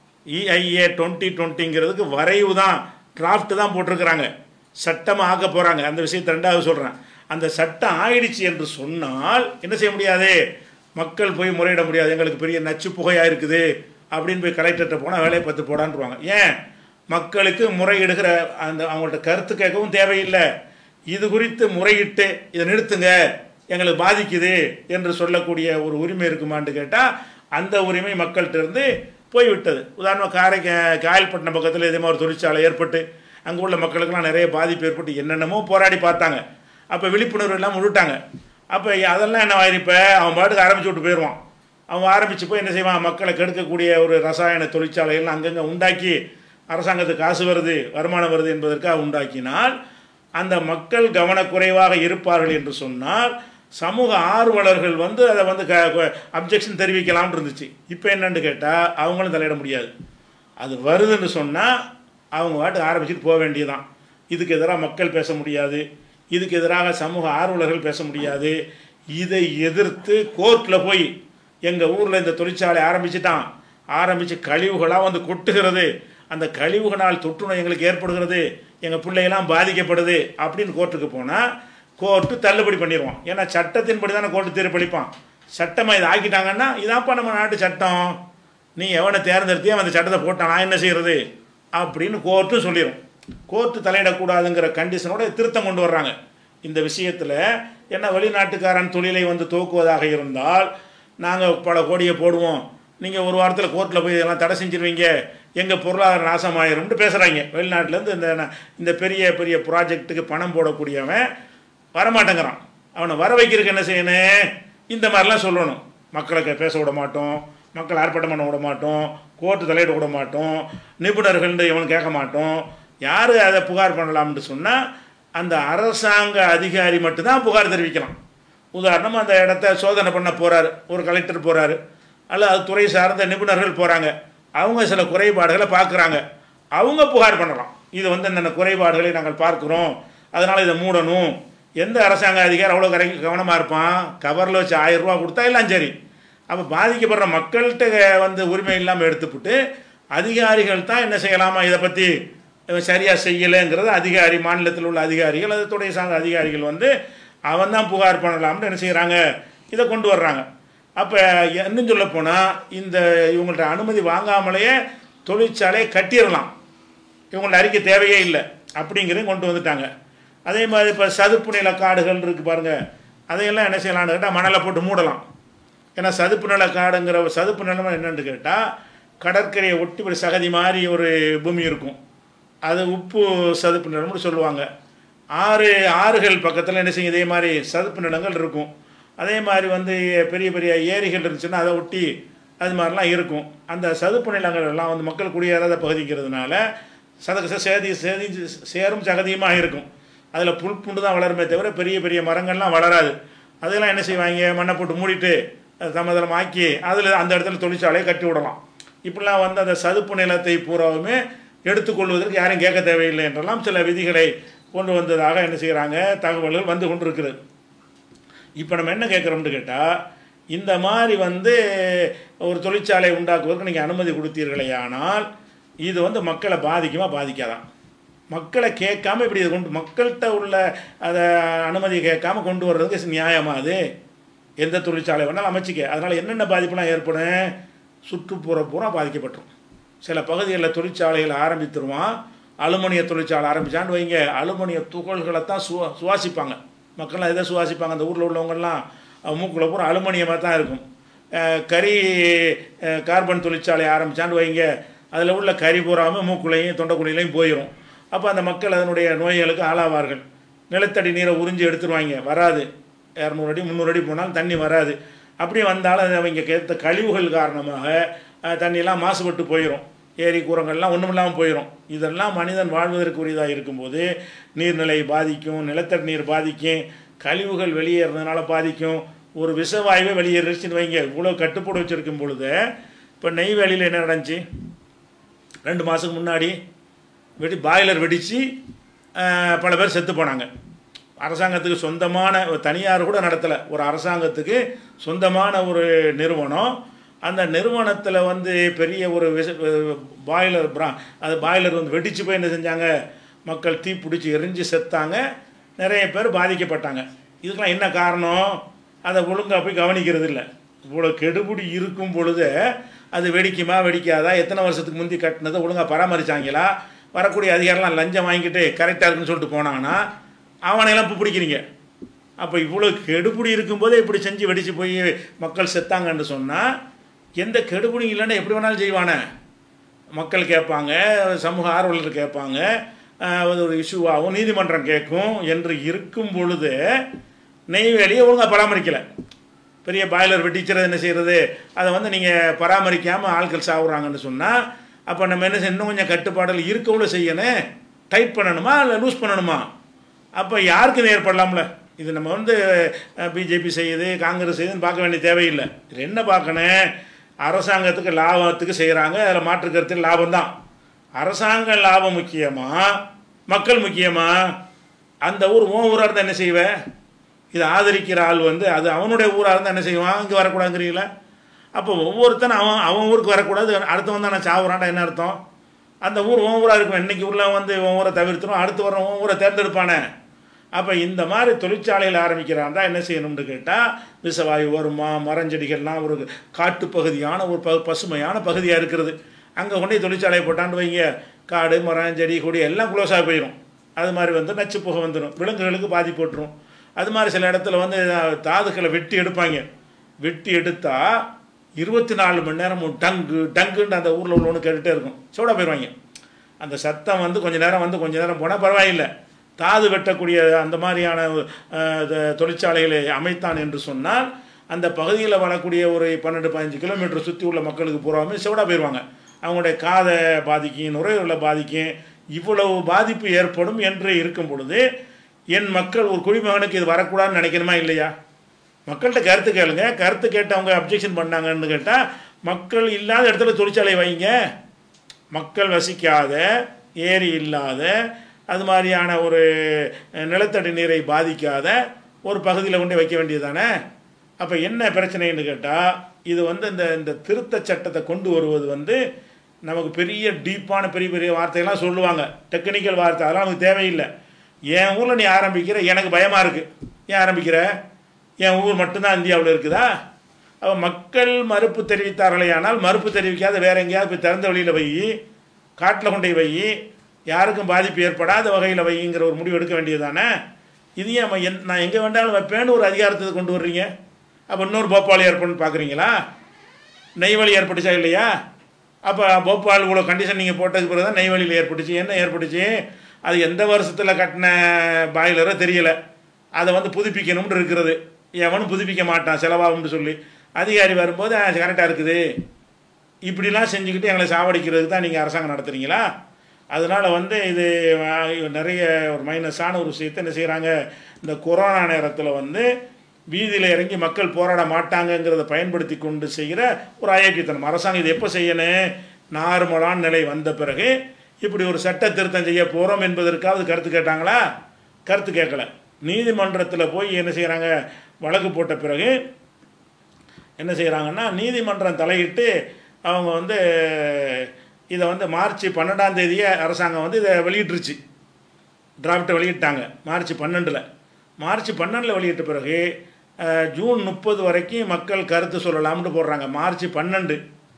இஐஏ டுவெண்ட்டி டுவெண்ட்டிங்கிறதுக்கு வரைவு தான் டிராஃப்ட் தான் போட்டிருக்கிறாங்க சட்டமாக ஆக்க போகிறாங்க அந்த விஷயத்தை ரெண்டாவது சொல்கிறேன் அந்த சட்டம் ஆயிடுச்சு என்று சொன்னால் என்ன செய்ய முடியாது மக்கள் போய் முறையிட முடியாது எங்களுக்கு பெரிய நச்சு புகையாக இருக்குது அப்படின்னு போய் கலெக்டர்கிட்ட போனால் வேலையை பார்த்து போடான்ருவாங்க ஏன் மக்களுக்கு முறையிடுகிற அந்த அவங்கள்ட்ட கருத்து கேட்கவும் தேவையில்லை இது குறித்து முறையிட்டு இதை நிறுத்துங்க எங்களுக்கு பாதிக்குது என்று சொல்லக்கூடிய ஒரு உரிமை இருக்குமான்னு கேட்டால் அந்த உரிமை மக்கள்கிட்ட இருந்து போய்விட்டது உதாரணமாக காரை காயல்பட்டினம் பக்கத்தில் இதே மாதிரி ஒரு தொழிற்சாலை ஏற்பட்டு அங்கே உள்ள மக்களுக்கெல்லாம் நிறைய பாதிப்பு ஏற்பட்டு என்னென்னமோ போராடி பார்த்தாங்க அப்போ விழிப்புணர்வு எல்லாம் விட்டுட்டாங்க அப்போ அதெல்லாம் என்ன ஆயிருப்ப அவன் பாட்டுக்கு ஆரம்பிச்சு விட்டு போயிடுவான் அவன் ஆரம்பித்து போய் என்ன செய்வான் மக்களை கெடுக்கக்கூடிய ஒரு ரசாயன தொழிற்சாலைகள் அங்கங்கே உண்டாக்கி அரசாங்கத்துக்கு காசு வருது வருமானம் வருது என்பதற்காக உண்டாக்கினால் அந்த மக்கள் கவனக்குறைவாக இருப்பார்கள் என்று சொன்னால் சமூக ஆர்வலர்கள் வந்து அதை வந்து க அப்ஜெக்ஷன் தெரிவிக்கலாம்னு இருந்துச்சு இப்போ என்னன்னு கேட்டால் அவங்களும் தலையிட முடியாது அது வருதுன்னு சொன்னால் அவங்க வாட்டு ஆரம்பிச்சுட்டு போக வேண்டியதுதான் இதுக்கு எதிராக மக்கள் பேச முடியாது இதுக்கு எதிராக சமூக ஆர்வலர்கள் பேச முடியாது இதை எதிர்த்து கோர்ட்டில் போய் எங்கள் ஊரில் இந்த தொழிற்சாலை ஆரம்பிச்சிட்டான் ஆரம்பித்து கழிவுகளாக வந்து கொட்டுகிறது அந்த கழிவுகளால் தொற்றுநோய் எங்களுக்கு ஏற்படுகிறது எங்கள் பிள்ளையெல்லாம் பாதிக்கப்படுது அப்படின்னு கோர்ட்டுக்கு போனால் கோர்ட்டு தள்ளுபடி பண்ணிடுவான் ஏன்னா சட்டத்தின்படி தானே கோர்ட்டு தீர்ப்பளிப்பான் சட்டமாக இதை ஆக்கிட்டாங்கன்னா இதான்ப்பா நம்ம நாட்டு சட்டம் நீ எவனை தேர்ந்தெடுத்தே அந்த சட்டத்தை போட்டான் நான் என்ன செய்கிறது அப்படின்னு கோர்ட்டும் சொல்லிடும் கோர்ட்டு தலையிடக்கூடாதுங்கிற கண்டிஷனோட திருத்தம் கொண்டு வர்றாங்க இந்த விஷயத்தில் என்ன வெளிநாட்டுக்காரன் தொழிலை வந்து துவக்குவதாக இருந்தால் நாங்கள் பல கோடியை போடுவோம் நீங்கள் ஒரு வாரத்தில் கோர்ட்டில் போய் இதெல்லாம் தடை செஞ்சிருவீங்க எங்கள் பொருளாதார நாசமாயிரும்னு பேசுகிறாங்க வெளிநாட்டிலேருந்து இந்த ந- இந்த பெரிய பெரிய ப்ராஜெக்ட்டுக்கு பணம் போடக்கூடியவன் வரமாட்டேங்கிறான் அவனை வர வைக்கிறதுக்கு என்ன செய்யணும் இந்த மாதிரிலாம் சொல்லணும் மக்களை பேச விட மாட்டோம் மக்கள் ஆர்ப்பாட்டம் பண்ண விட மாட்டோம் கோர்ட்டு தலையிட விட மாட்டோம் நிபுணர்கள்னு இவன் கேட்க மாட்டோம் யார் அதை புகார் பண்ணலாம்னு சொன்னால் அந்த அரசாங்க அதிகாரி மட்டும்தான் புகார் தெரிவிக்கலாம் உதாரணமாக அந்த இடத்த சோதனை பண்ண போகிறாரு ஒரு கலெக்டர் போகிறாரு அல்லது அது துறை சார்ந்த நிபுணர்கள் போகிறாங்க அவங்க சில குறைபாடுகளை பார்க்குறாங்க அவங்க புகார் பண்ணலாம் இது வந்து இந்த குறைபாடுகளை நாங்கள் பார்க்குறோம் அதனால் இதை மூடணும் எந்த அரசாங்க அதிகாரி அவ்வளோ கரை கவனமாக இருப்பான் கவரில் வச்சு ஆயிரம் ரூபா கொடுத்தா எல்லாம் சரி அப்போ பாதிக்கப்படுற மக்கள்கிட்ட வந்து உரிமை இல்லாமல் எடுத்துப்புட்டு அதிகாரிகள் தான் என்ன செய்யலாமா இதை பற்றி சரியாக செய்யலைங்கிறது அதிகாரி மாநிலத்தில் உள்ள அதிகாரிகள் அது துறை சார்ந்த அதிகாரிகள் வந்து அவன் தான் புகார் பண்ணலாம்னு என்ன செய்கிறாங்க இதை கொண்டு வர்றாங்க அப்போ இன்னும் சொல்ல போனால் இந்த இவங்கள்ட்ட அனுமதி வாங்காமலேயே தொழிற்சாலையை கட்டிடலாம் இவங்கள்ட்ட அறிக்கை தேவையே இல்லை அப்படிங்கிறதையும் கொண்டு வந்துட்டாங்க அதே மாதிரி இப்போ சதுப்பு நில காடுகள் இருக்குது பாருங்கள் அதையெல்லாம் என்ன செய்யலாம்னு கேட்டால் மணலை போட்டு மூடலாம் ஏன்னா சதுப்பு நில காடுங்கிற சதுப்பு நிலம் என்னன்னு கேட்டால் கடற்கரையை ஒட்டி ஒரு சகதி மாதிரி ஒரு பூமி இருக்கும் அது உப்பு சதுப்பு நிலம்னு சொல்லுவாங்க ஆறு ஆறுகள் பக்கத்தில் என்ன செய்யும் இதே மாதிரி சதுப்பு நிலங்கள் இருக்கும் அதே மாதிரி வந்து பெரிய பெரிய ஏரிகள் இருந்துச்சுன்னா அதை ஒட்டி அது மாதிரிலாம் இருக்கும் அந்த சதுப்பு நிலங்கள் எல்லாம் வந்து மக்கள் குடியேறாத பகுதிங்கிறதுனால சதக சேதி சேதி சேரும் சகதியுமாக இருக்கும் அதில் புல் புண்டு தான் வளருமே தவிர பெரிய பெரிய மரங்கள்லாம் வளராது அதெல்லாம் என்ன செய்வாங்க மண்ணை போட்டு மூடிட்டு அது சமதளம் ஆக்கி அதில் அந்த இடத்துல தொழிற்சாலையை கட்டி விடலாம் இப்படிலாம் வந்து அந்த சதுப்பு நிலத்தை பூராவுமே எடுத்துக்கொள்வதற்கு யாரும் கேட்க தேவையில்லை என்றெல்லாம் சில விதிகளை கொண்டு வந்ததாக என்ன செய்கிறாங்க தகவல்கள் வந்து கொண்டிருக்கிறது இப்போ நம்ம என்ன கேட்குறோம்னு கேட்டால் இந்த மாதிரி வந்து ஒரு தொழிற்சாலை உண்டாக்குவதற்கு நீங்கள் அனுமதி கொடுத்தீர்களே ஆனால் இது வந்து மக்களை பாதிக்குமா பாதிக்காதான் மக்களை கேட்காம இப்படி இதை கொண்டு மக்கள்கிட்ட உள்ள அதை அனுமதி கேட்காம கொண்டு வர்றதுக்கு நியாயமா அது எந்த தொழிற்சாலை வேணாலும் அமைச்சிக்க அதனால் என்னென்ன பாதிப்புலாம் ஏற்படும் சுற்றுப்புற பூரா பாதிக்கப்பட்டுரும் சில பகுதிகளில் தொழிற்சாலைகள் ஆரம்பித்துருவான் அலுமினிய தொழிற்சாலை ஆரம்பித்தான்னு வைங்க அலுமினிய துகள்களை தான் சுவா சுவாசிப்பாங்க மக்கள்லாம் எதை சுவாசிப்பாங்க அந்த ஊரில் உள்ளவங்கெல்லாம் மூக்கில் பூரா அலுமினியமாக தான் இருக்கும் அஹ் கரி அஹ் கார்பன் தொழிற்சாலை ஆரம்பித்தான்னு வைங்க அதில் உள்ள கரி பூராமல் மூக்குலையும் தொண்டைக்குழிலையும் போயிடும் அப்போ அந்த மக்கள் அதனுடைய நோய்களுக்கு ஆளாவார்கள் நிலத்தடி நீரை உறிஞ்சி எடுத்துருவாங்க வராது இரநூறு அடி முந்நூறு அடி போனாலும் தண்ணி வராது அப்படி வந்தாலும் அது அவங்க கேட்ட கழிவுகள் காரணமாக அஹ், தண்ணியெல்லாம் மாசுபட்டு போயிடும் ஏரி கூரங்கள்லாம் ஒன்றும் இல்லாமல் போயிடும் இதெல்லாம் மனிதன் வாழ்வதற்குரியதாக இருக்கும்போது நீர்நிலை பாதிக்கும் நிலத்தடி நீர் பாதிக்கும் கழிவுகள் வெளியேறதுனால பாதிக்கும் ஒரு விஷவாயுவே வெளியேறிச்சுன்னு வைங்க இவ்வளோ கட்டுப்பாடு வச்சுருக்கும் பொழுது இப்போ நெய்வேலியில் என்ன நடந்துச்சு ரெண்டு மாதத்துக்கு முன்னாடி வெடி பாய்லர் வெடித்து பல பேர் செத்து போனாங்க அரசாங்கத்துக்கு சொந்தமான ஒரு தனியார் கூட நடத்தலை ஒரு அரசாங்கத்துக்கு சொந்தமான ஒரு நிறுவனம் அந்த நிறுவனத்தில் வந்து பெரிய ஒரு விஷ பாய்லர் பிரா அது பாய்லர் வந்து வெடிச்சு போய் என்ன செஞ்சாங்க மக்கள் தீ பிடிச்சி எரிஞ்சு செத்தாங்க நிறைய பேர் பாதிக்கப்பட்டாங்க இதுக்கெல்லாம் என்ன காரணம் அதை ஒழுங்காக போய் கவனிக்கிறது இல்லை இவ்வளோ கெடுபிடி இருக்கும் பொழுது அது வெடிக்குமா வெடிக்காதா எத்தனை வருஷத்துக்கு முந்தி கட்டினதை ஒழுங்காக பராமரிச்சாங்களா வரக்கூடிய அதிகாரம்லாம் லஞ்சம் வாங்கிட்டு கரெக்டாக இருக்குன்னு சொல்லிட்டு போனாங்கன்னா அவனையெல்லாம் இப்போ பிடிக்கிறீங்க அப்போ இவ்வளோ கெடுபிடி இருக்கும்போதே இப்படி செஞ்சு வெடிச்சு போய் மக்கள் செத்தாங்கன்னு சொன்னால் எந்த கெடுபிடியும் இல்லைன்னா எப்படி வேணாலும் செய்வானே மக்கள் கேட்பாங்க சமூக ஆர்வலர் கேட்பாங்க ஆஹ் அது ஒரு இஷ்யூவாகவும் நீதிமன்றம் கேட்கும் என்று இருக்கும் பொழுது நெய்வேலியை ஒழுங்காக பராமரிக்கலை பெரிய பாய்லர் வெட்டிச்சுறது என்ன செய்கிறது அதை வந்து நீங்கள் பராமரிக்காமல் ஆட்கள் சாகுறாங்கன்னு சொன்னால் அப்போ நம்ம என்ன செய்யணும் இன்னும் கொஞ்சம் கட்டுப்பாடுகள் இருக்கவும் செய்யணும் டைட் பண்ணணுமா இல்லை லூஸ் பண்ணணுமா அப்போ யாருக்கு இது ஏற்படலாம்ல இது நம்ம வந்து பிஜேபி செய்யுது காங்கிரஸ் செய்யுதுன்னு பார்க்க வேண்டிய தேவையில்லை இது என்ன பார்க்கணும் அரசாங்கத்துக்கு லாபத்துக்கு செய்கிறாங்க அதில் மாற்று கருத்தில் லாபம் தான் அரசாங்க லாபம் முக்கியமா மக்கள் முக்கியமா அந்த ஊர் உன் ஊராக இருந்தால் என்ன செய்வேன் இதை ஆதரிக்கிற ஆள் வந்து அது அவனுடைய ஊராக இருந்தால் என்ன செய்வான் இங்கே வரக்கூடாதுங்கிறீங்களா அப்போ ஒவ்வொருத்தனும் அவன் அவன் ஊருக்கு வரக்கூடாது அடுத்தவன் தான் நான் சாவுறான்டா என்ன அர்த்தம் அந்த ஊர் உன் ஊராக இருக்கும் இன்னைக்கு ஊரில் வந்து உன் ஊரை தவிர்த்துரும் அடுத்து வர உன் ஊரை தேர்ந்தெடுப்பானே அப்போ இந்த மாதிரி தொழிற்சாலையில் ஆரம்பிக்கிறான் தான் என்ன செய்யணும்னு கேட்டால் விஷவாயு வருமா மரஞ்செடிகள்லாம் ஒரு காட்டுப்பகுதியான ஒரு ப பசுமையான பகுதியாக இருக்கிறது அங்கே கொண்டு போய் தொழிற்சாலையை போட்டான்னு வைங்க காடு மரம் செடி கொடி எல்லாம் க்ளோஸாக போயிடும் அது மாதிரி வந்து நச்சு புகை வந்துடும் விலங்குகளுக்கு பாதிப்பு போட்டுரும் அது மாதிரி சில இடத்துல வந்து தாதுக்களை வெட்டி எடுப்பாங்க வெட்டி எடுத்தால் இருபத்தி நாலு மணி நேரமும் டங்கு டங்குன்னு அந்த ஊரில் உள்ளவனு கேட்டுகிட்டே இருக்கும் சோடா போயிடுவாங்க அந்த சத்தம் வந்து கொஞ்ச நேரம் வந்து கொஞ்ச நேரம் போனால் பரவாயில்லை தாது வெட்டக்கூடிய அந்த மாதிரியான அஹ், த- தொழிற்சாலைகளை அமைத்தான் என்று சொன்னால் அந்த பகுதியில் வரக்கூடிய ஒரு பன்னெண்டு பதினஞ்சு கிலோமீட்டர் சுற்றி உள்ள மக்களுக்கு பூராமே செவடா போயிடுவாங்க அவங்களுடைய காதை பாதிக்கும் நுரையீரலை பாதிக்கும் இவ்வளவு பாதிப்பு ஏற்படும் என்று இருக்கும் பொழுது என் மக்கள் ஒரு குடிமகனுக்கு இது வரக்கூடாதுன்னு நினைக்கணுமா இல்லையா மக்கள்கிட்ட கருத்து கேளுங்க கருத்து கேட்டவங்க அப்ஜெக்ஷன் பண்ணாங்கன்னு கேட்டால் மக்கள் இல்லாத இடத்துல தொழிற்சாலை வைங்க மக்கள் வசிக்காத ஏரி இல்லாத அது மாதிரியான ஒரு அஹ், நிலத்தடி நீரை பாதிக்காத ஒரு பகுதியில் கொண்டு வைக்க வேண்டியது தானே அப்போ என்ன பிரச்சனைன்னு கேட்டால் இது வந்து இந்த இந்த திருத்த சட்டத்தை கொண்டு வருவது வந்து நமக்கு பெரிய டீப்பான பெரிய பெரிய வார்த்தையெல்லாம் சொல்லுவாங்க டெக்னிக்கல் வார்த்தை அதெல்லாம் நமக்கு தேவையில்லை என் ஊரில் நீ ஆரம்பிக்கிற எனக்கு பயமாக இருக்குது ஏன் ஆரம்பிக்கிற என் ஊர் மட்டும்தான் இந்தியாவில் இருக்குதா அப்போ மக்கள் மறுப்பு தெரிவித்தார்களே ஆனால் மறுப்பு தெரிவிக்காத வேற எங்கேயாவது போய் திறந்த வழியில் வை காட்டில் கொண்டு போய் வை யாருக்கும் பாதிப்பு ஏற்படாத வகையில் வைங்கிற ஒரு முடிவு எடுக்க வேண்டியதானே இது ஏன் ம- என் நான் எங்கே வேண்டாலும் வைப்பேன்னு ஒரு அதிகாரத்தை கொண்டு வர்றீங்க அப்போ இன்னொரு போபால் ஏற்படுன்னு பார்க்குறீங்களா நெய்வேலி ஏற்பட்டுச்சா இல்லையா அப்போ போபால் இவ்வளோ கண்டிஷன் நீங்கள் போட்டதுக்கு பிறகு தான் நெய்வேலியில் ஏற்பட்டுச்சு என்ன ஏற்பட்டுச்சு அது எந்த வருஷத்தில் கட்டின பாய்லரோ தெரியல அதை வந்து புதுப்பிக்கணும்னு இருக்கிறது எவனும் புதுப்பிக்க மாட்டான் செலவாகும்னு சொல்லி அதிகாரி வரும்போது கரெக்டாக இருக்குது இப்படிலாம் செஞ்சுக்கிட்டு எங்களை சாவடிக்கிறதுக்கு தான் நீங்கள் அரசாங்கம் நடத்துறீங்களா அதனால் வந்து இது அஹ், நிறைய ஒரு மைனஸான ஒரு விஷயத்தை என்ன செய்கிறாங்க இந்த கொரோனா நேரத்தில் வந்து வீதியில் இறங்கி மக்கள் போராட மாட்டாங்கங்கிறத பயன்படுத்தி கொண்டு செய்கிற ஒரு அயோக்கியத்தனம் அரசாங்கம் இது எப்போ செய்யணும் நார்மலான நிலை வந்த பிறகு இப்படி ஒரு சட்ட திருத்தம் செய்ய போகிறோம் என்பதற்காவது கருத்து கேட்டாங்களா கருத்து கேட்கல நீதிமன்றத்தில் போய் என்ன செய்கிறாங்க வழக்கு போட்ட பிறகு என்ன செய்கிறாங்கன்னா நீதிமன்றம் தலையிட்டு அவங்க வந்து இதை வந்து மார்ச் பன்னெண்டாம் தேதியே அரசாங்கம் வந்து இதை வெளியிட்டுருச்சு டிராஃப்ட்டை வெளியிட்டாங்க மார்ச் பன்னெண்டில் மார்ச் பன்னெண்டில் வெளியிட்ட பிறகு அஹ், ஜூன் முப்பது வரைக்கும் மக்கள் கருத்து சொல்லலாம்னு போடுறாங்க மார்ச் பன்னெண்டு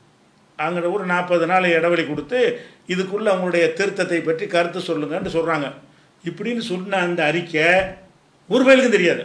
அங்கே ஒரு நாற்பது நாள் இடைவெளி கொடுத்து இதுக்குள்ளே அவங்களுடைய திருத்தத்தை பற்றி கருத்து சொல்லுங்கன்னு சொல்கிறாங்க இப்படின்னு சொன்ன அந்த அறிக்கை ஒரு பயலுக்கும் தெரியாது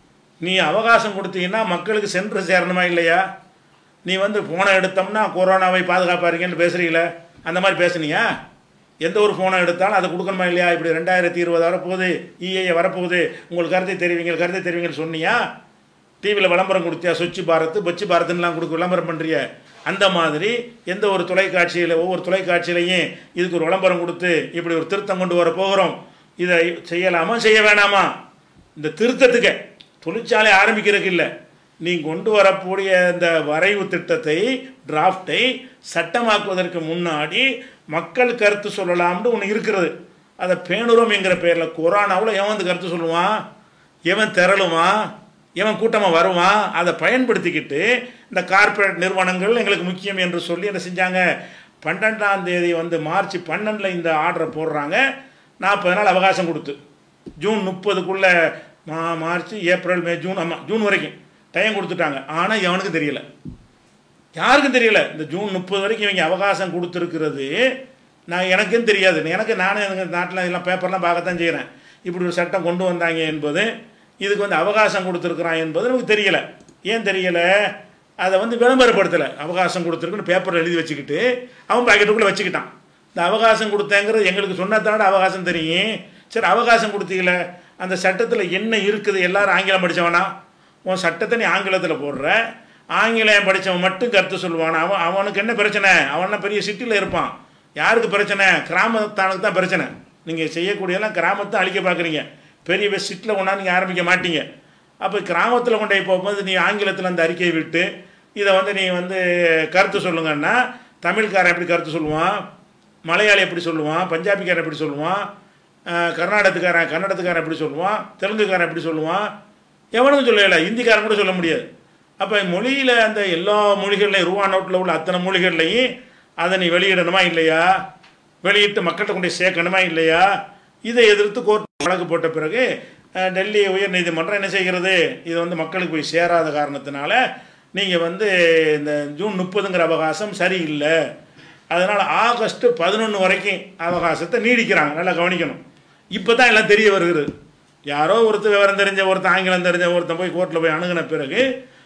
நீ அவகாசம் கொடுத்தீங்கன்னா மக்களுக்கு சென்று சேரணுமா இல்லையா நீ வந்து ஃபோனை எடுத்தோம்னா கொரோனாவை பாதுகாப்பாருங்கன்னு பேசுகிறீங்களே அந்த மாதிரி பேசுனியா எந்த ஒரு ஃபோனை எடுத்தாலும் அதை கொடுக்கணுமா இல்லையா இப்படி ரெண்டாயிரத்தி இருபது வரப்போகுது இஏஏ வரப்போகுது உங்களுக்கு கருத்தை தெரிவிங்க கருத்தை தெரிவிங்கன்னு சொன்னியா டிவியில் விளம்பரம் கொடுத்தியா சொச்சு பாரத் பச்சு பாரத்னுலாம் கொடுக்க விளம்பரம் பண்ணுறிய அந்த மாதிரி எந்த ஒரு தொலைக்காட்சியில் ஒவ்வொரு தொலைக்காட்சியிலையும் இதுக்கு ஒரு விளம்பரம் கொடுத்து இப்படி ஒரு திருத்தம் கொண்டு வர போகிறோம் இதை செய்யலாமா செய்ய வேணாமா இந்த திருத்தத்துக்கு தொழிற்சாலை ஆரம்பிக்கிறதுக்கு இல்லை நீ கொண்டு வரக்கூடிய இந்த வரைவு திட்டத்தை டிராஃப்டை சட்டமாக்குவதற்கு முன்னாடி மக்கள் கருத்து சொல்லலாம்னு ஒன்று இருக்கிறது அதை பேணுறோம் என்கிற பேரில் கொரோனாவில் எவன் வந்து கருத்து சொல்லுவான் எவன் திரளுவான் எவன் கூட்டமாக வருவான் அதை பயன்படுத்திக்கிட்டு இந்த கார்ப்பரேட் நிறுவனங்கள் எங்களுக்கு முக்கியம் என்று சொல்லி என்ன செஞ்சாங்க பன்னெண்டாம் தேதி வந்து மார்ச் பன்னெண்டில் இந்த ஆர்டரை போடுறாங்க நாற்பது நாள் அவகாசம் கொடுத்து ஜூன் முப்பதுக்குள்ளே மா மார்ச் ஏப்ரல் மே ஜூன் ஆமாம் ஜூன் வரைக்கும் டைம் கொடுத்துட்டாங்க ஆனால் எவனுக்கும் தெரியல யாருக்கும் தெரியல இந்த ஜூன் முப்பது வரைக்கும் இவங்க அவகாசம் கொடுத்துருக்கிறது நான் எனக்கும் தெரியாது எனக்கு நானே எங்கள் நாட்டில் எல்லாம் பேப்பர்லாம் பார்க்கத்தான் செய்கிறேன் இப்படி ஒரு சட்டம் கொண்டு வந்தாங்க என்பது இதுக்கு வந்து அவகாசம் கொடுத்துருக்குறான் என்பது நமக்கு தெரியலை ஏன் தெரியலை அதை வந்து விளம்பரப்படுத்தலை அவகாசம் கொடுத்துருக்குன்னு பேப்பரில் எழுதி வச்சுக்கிட்டு அவன் பாக்கெட்டுக்குள்ளே வச்சுக்கிட்டான் இந்த அவகாசம் கொடுத்தேங்கிறது எங்களுக்கு சொன்னதான அவகாசம் தெரியும் சரி அவகாசம் கொடுத்தீங்கள அந்த சட்டத்தில் என்ன இருக்குது எல்லாரும் ஆங்கிலம் படித்தவனா உன் சட்டத்தை நீ ஆங்கிலத்தில் போடுற ஆங்கிலம் படித்தவன் மட்டும் கருத்து சொல்லுவான் அவன் அவனுக்கு என்ன பிரச்சனை அவன் பெரிய சிட்டியில் இருப்பான் யாருக்கு பிரச்சனை கிராமத்தானுக்கு தான் பிரச்சனை நீங்கள் செய்யக்கூடியதெல்லாம் கிராமத்தை அழிக்க பார்க்குறீங்க பெரிய பெரிய சிட்டியில் கொண்டா நீங்கள் ஆரம்பிக்க மாட்டீங்க அப்போ கிராமத்தில் கொண்டு போய் போகும்போது நீ ஆங்கிலத்தில் அந்த அறிக்கையை விட்டு இதை வந்து நீ வந்து கருத்து சொல்லுங்கன்னா தமிழ்காரன் எப்படி கருத்து சொல்லுவான் மலையாளி எப்படி சொல்லுவான் பஞ்சாபிக்காரன் எப்படி சொல்லுவான் அஹ் கர்நாடகத்துக்காரன் கன்னடத்துக்காரன் எப்படி சொல்லுவான் தெலுங்குக்காரன் எப்படி சொல்லுவான் எவனும் சொல்லலை ஹிந்திக்காரன் கூட சொல்ல முடியாது அப்போ மொழியில் அந்த எல்லா மொழிகள்லையும் ரூபா நோட்டில் உள்ள அத்தனை மொழிகள்லையும் அதை நீ வெளியிடணுமா இல்லையா வெளியிட்டு மக்கள்கிட்ட கொண்டு போய் சேர்க்கணுமா இல்லையா இதை எதிர்த்து கோர்ட் வழக்கு போட்ட பிறகு அஹ், டெல்லி உயர் நீதிமன்றம் என்ன செய்கிறது இது வந்து மக்களுக்கு போய் சேராத காரணத்தினால நீங்கள் வந்து இந்த ஜூன் முப்பதுங்கிற அவகாசம் சரியில்லை அதனால் ஆகஸ்ட் பதினொன்று வரைக்கும் அவகாசத்தை நீடிக்கிறாங்க நல்லா கவனிக்கணும் இப்போ தான் எல்லாம் தெரிய வருகிறது யாரோ ஒருத்தர் விவரம் தெரிஞ்ச ஒருத்தன் ஆங்கிலம் தெரிஞ்ச ஒருத்தன் போய் கோர்ட்டில் போய் அணுகின பிறகு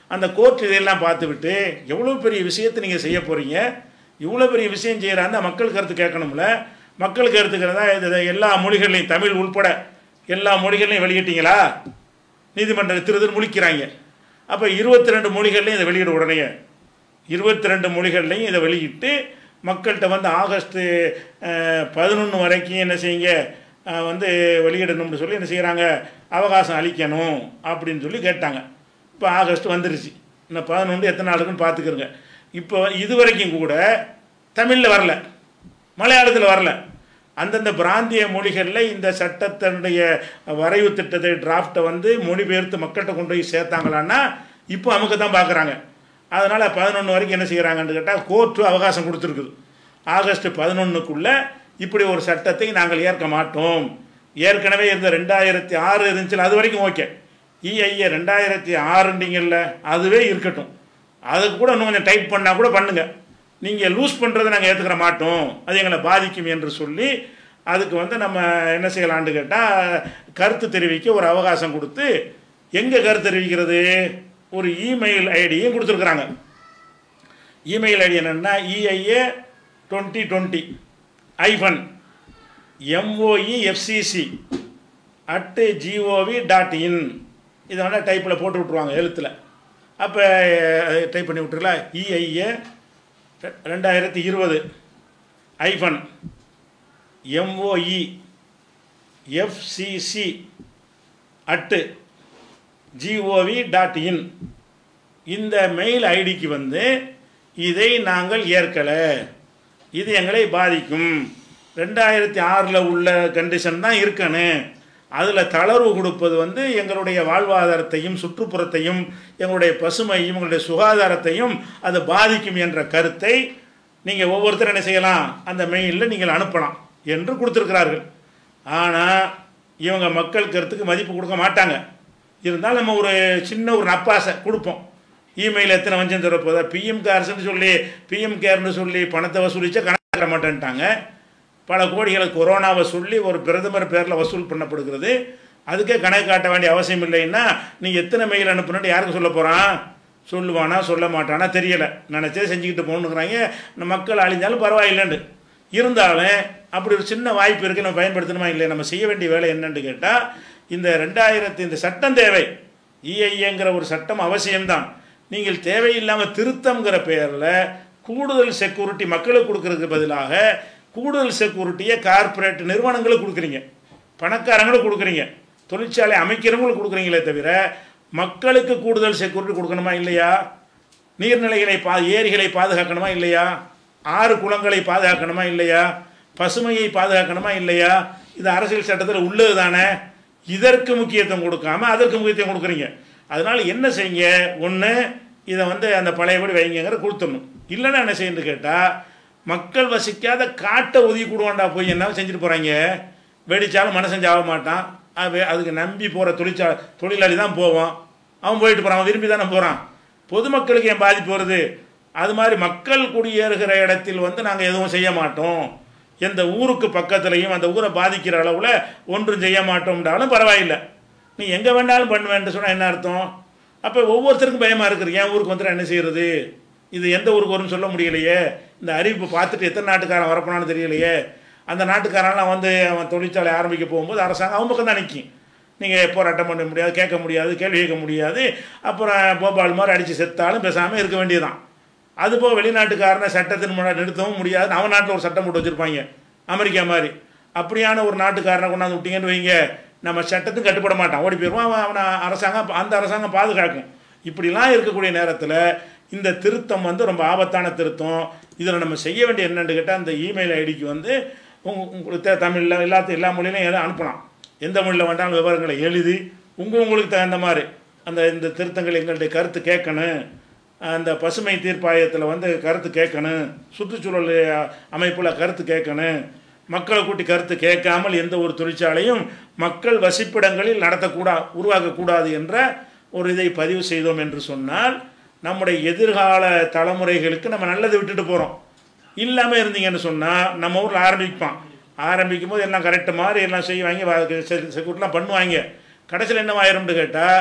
அந்த கோர்ட் இதையெல்லாம் பார்த்துவிட்டு எவ்வளோ பெரிய விஷயத்தை நீங்கள் செய்ய போகிறீங்க இவ்வளோ பெரிய விஷயம் செய்கிறாங்க மக்கள் கருத்து கேட்கணும்ல மக்கள் கருத்துக்கிறதா இது இது எல்லா மொழிகள்லையும் தமிழ் உள்பட எல்லா மொழிகள்லையும் வெளியிட்டீங்களா நீதிமன்ற திருதர் முழிக்கிறாங்க அப்போ இருபத்தி ரெண்டு மொழிகள்லையும் இதை வெளியிட உடனே இருபத்தி ரெண்டு மொழிகள்லையும் இதை வெளியிட்டு மக்கள்கிட்ட வந்து ஆகஸ்ட்டு பதினொன்று வரைக்கும் என்ன செய்யுங்க அஹ், வந்து வெளியிடணும்னு சொல்லி என்ன செய்கிறாங்க அவகாசம் அளிக்கணும் அப்படின்னு சொல்லி கேட்டாங்க இப்போ ஆகஸ்ட் வந்துருச்சு இன்னும் பதினொன்று எத்தனை நாளுக்குன்னு பார்த்துக்கிறங்க இப்போ இது வரைக்கும் கூட தமிழில் வரல மலையாளத்தில் வரல அந்தந்த பிராந்திய மொழிகளில் இந்த சட்டத்தினுடைய வரைவு திட்டத்தை டிராஃப்டை வந்து மொழிபெயர்த்து மக்கள்கிட்ட கொண்டு போய் சேர்த்தாங்களான்னா இப்போ அவங்க தான் பார்க்குறாங்க அதனால் பதினொன்று வரைக்கும் என்ன செய்கிறாங்கன்னு கேட்டால் கோர்ட்டு அவகாசம் கொடுத்துருக்குது ஆகஸ்ட் பதினொன்றுக்குள்ளே இப்படி ஒரு சட்டத்தை நாங்கள் ஏற்க மாட்டோம் ஏற்கனவே இருந்த ரெண்டாயிரத்தி ஆறு இருந்துச்சுல அது வரைக்கும் ஓகே இஐஏ ரெண்டாயிரத்தி ஆறுண்டிங்கல்ல அதுவே இருக்கட்டும் அதுக்கு கூட இன்னும் கொஞ்சம் டைப் பண்ணால் கூட பண்ணுங்கள் நீங்கள் லூஸ் பண்ணுறதை நாங்கள் ஏற்றுக்கிற மாட்டோம் அது எங்களை பாதிக்கும் என்று சொல்லி அதுக்கு வந்து நம்ம என்ன செய்யலான்னு கேட்டால் கருத்து தெரிவிக்க ஒரு அவகாசம் கொடுத்து எங்கே கருத்து தெரிவிக்கிறது ஒரு இமெயில் ஐடியும் கொடுத்துருக்குறாங்க இமெயில் ஐடி என்னென்னா EIA twenty twenty hyphen MOE FCC at GOV dot in இதை வேணால் டைப்பில் போட்டு விட்ருவாங்க எழுத்தில் அப்போ டைப் பண்ணி விட்டுருல இஐஏ ரெண்டாயிரத்தி இருபது hyphen MOE FCC at GOV dot in இந்த மெயில் ஐடிக்கு வந்து இதை நாங்கள் ஏற்கலை இது எங்களை பாதிக்கும் ரெண்டாயிரத்தி ஆறில் உள்ள கண்டிஷன் தான் இருக்கணும் அதில் தளர்வு கொடுப்பது வந்து எங்களுடைய வாழ்வாதாரத்தையும் சுற்றுப்புறத்தையும் எங்களுடைய பசுமையும் எங்களுடைய சுகாதாரத்தையும் அது பாதிக்கும் என்ற கருத்தை நீங்கள் ஒவ்வொருத்தரும் என்ன செய்யலாம் அந்த மெயிலில் நீங்கள் அனுப்பலாம் என்று கொடுத்துருக்கிறார்கள் ஆனால் இவங்க மக்கள் கருத்துக்கு மதிப்பு கொடுக்க மாட்டாங்க இருந்தாலும் நம்ம ஒரு சின்ன ஒரு நப்பாசை கொடுப்போம் இமெயில் எத்தனை வஞ்சம் தரப்போதா பிஎம் கேர்ஸ்னு சொல்லி பிஎம் கேர்னு சொல்லி பணத்தை வசூலிச்சா கணக்கு தர மாட்டேன்ட்டாங்க பல கோடிகளை கொரோனாவை சொல்லி ஒரு பிரதமர் பேரில் வசூல் பண்ணப்படுகிறது அதுக்கே கணக்கு காட்ட வேண்டிய அவசியம் இல்லைன்னா நீ எத்தனை மெயில் அனுப்புனு யாருக்கு சொல்ல போகிறான் சொல்லுவானா சொல்ல மாட்டானா தெரியலை நினச்சே செஞ்சுக்கிட்டு போகணுங்கிறாங்க இந்த மக்கள் அழிஞ்சாலும் பரவாயில்லைன்னு இருந்தாலும் அப்படி ஒரு சின்ன வாய்ப்பு இருக்குது நம்ம பயன்படுத்தணுமா இல்லை நம்ம செய்ய வேண்டிய வேலை என்னன்னு கேட்டால் இந்த ரெண்டாயிரத்தி இந்த சட்டம் தேவை இஐஏங்கிற ஒரு சட்டம் அவசியம்தான் நீங்கள் தேவையில்லாமல் திருத்தம்ங்கிற பெயரில் கூடுதல் செக்யூரிட்டி மக்களுக்கு கொடுக்கறதுக்கு பதிலாக கூடுதல் செக்யூரிட்டியை கார்ப்பரேட் நிறுவனங்களுக்கு கொடுக்குறீங்க பணக்காரங்களுக்கு கொடுக்குறீங்க தொழிற்சாலை அமைக்கிறவங்களுக்கு கொடுக்குறீங்களே தவிர மக்களுக்கு கூடுதல் செக்யூரிட்டி கொடுக்கணுமா இல்லையா நீர்நிலைகளை பா ஏரிகளை பாதுகாக்கணுமா இல்லையா ஆறு குளங்களை பாதுகாக்கணுமா இல்லையா பசுமையை பாதுகாக்கணுமா இல்லையா இது அரசியல் சட்டத்தில் உள்ளது தானே இதற்கு முக்கியத்துவம் கொடுக்காம அதற்கு முக்கியத்துவம் கொடுக்குறீங்க அதனால் என்ன செய்யுங்க ஒன்று இதை வந்து அந்த பழையபடி வைங்கிற கொடுத்துடணும் இல்லைன்னா என்ன செய்யணும்னு கேட்டால் மக்கள் வசிக்காத காட்டை ஒதுக்கி கொடுவாண்டா போய் என்ன செஞ்சுட்டு போகிறாங்க வெடிச்சாலும் மனுஷன் சாக மாட்டான் அது அதுக்கு நம்பி போகிற தொழிற்சா தொழிலாளி தான் போவான் அவன் போயிட்டு போகிறான் அவன் விரும்பி தானே போகிறான் பொதுமக்களுக்கு ஏன் பாதிப்பு வருது அது மாதிரி மக்கள் குடியேறுகிற இடத்தில் வந்து நாங்கள் எதுவும் செய்ய மாட்டோம் எந்த ஊருக்கு பக்கத்துலையும் அந்த ஊரை பாதிக்கிற அளவில் ஒன்றும் செய்ய மாட்டோம்னாலும் பரவாயில்லை நீ எங்கே வேணாலும் பண்ணுவேன்ட்டு சொன்னால் என்ன அர்த்தம் அப்போ ஒவ்வொருத்தருக்கும் பயமாக இருக்குது என் ஊருக்கு வந்துட்டு என்ன செய்கிறது இது எந்த ஊருக்கு வரும்னு சொல்ல முடியலையே இந்த அறிவிப்பு பார்த்துட்டு எத்தனை நாட்டுக்காரன் வரப்போனான்னு தெரியலையே அந்த நாட்டுக்காரன்லாம் வந்து அவன் தொழிற்சாலை ஆரம்பிக்க போகும்போது அரசாங்கம் அவன் பக்கம் தான் நிற்கும் நீங்கள் போராட்டம் பண்ண முடியாது கேட்க முடியாது கேள்வி கேட்க முடியாது அப்புறம் போபால் மாதிரி அடித்து செத்தாலும் பேசாமல் இருக்க வேண்டியதுதான் அதுபோல் வெளிநாட்டுக்காரனை சட்டத்தின் முன்னாடி நிறுத்தவும் முடியாது அவன் நாட்டில் ஒரு சட்டம் போட்டு வச்சுருப்பாங்க அமெரிக்கா மாதிரி அப்படியான ஒரு நாட்டுக்காரனை கொண்டாந்து விட்டீங்கன்னு வைங்க நம்ம சட்டத்துக்கு கட்டுப்பட மாட்டான் ஓடி போயிடுவான் அவன் அவனை அரசாங்கம் அந்த அரசாங்கம் பாதுகாக்கும் இப்படிலாம் இருக்கக்கூடிய நேரத்தில் இந்த திருத்தம் வந்து ரொம்ப ஆபத்தான திருத்தம் இதில் நம்ம செய்ய வேண்டிய என்னன்னு கேட்டால் அந்த இமெயில் ஐடிக்கு வந்து உங்க உங்களுக்கு தே- தமிழ்ல எல்லாத்தையும் எல்லா மொழியிலையும் எழுத அனுப்பலாம் எந்த மொழியில் வேண்டாலும் விவரங்களை எழுதி உங்கள் உங்களுக்கு தகுந்த மாதிரி அந்த இந்த திருத்தங்கள் எங்களுடைய கருத்து கேட்கணும் அந்த பசுமை தீர்ப்பாயத்தில் வந்து கருத்து கேட்கணும் சுற்றுச்சூழல் அமைப்பில் கருத்து கேட்கணும் மக்களை கூட்டி கருத்து கேட்காமல் எந்த ஒரு தொழிற்சாலையும் மக்கள் வசிப்பிடங்களில் நடத்தக்கூடா உருவாக்கக்கூடாது என்ற ஒரு இதை பதிவு செய்தோம் என்று சொன்னால் நம்முடைய எதிர்கால தலைமுறைகளுக்கு நம்ம நல்லதை விட்டுட்டு போகிறோம் இல்லாமல் இருந்தீங்கன்னு சொன்னால் நம்ம ஊரில் ஆரம்பிப்பான் ஆரம்பிக்கும் போது எல்லாம் கரெக்டு மாதிரி எல்லாம் செய்வாங்க செக்யூரிட்டிலாம் பண்ணுவாங்க கடைசியில் என்ன ஆயிரும்னு கேட்டால்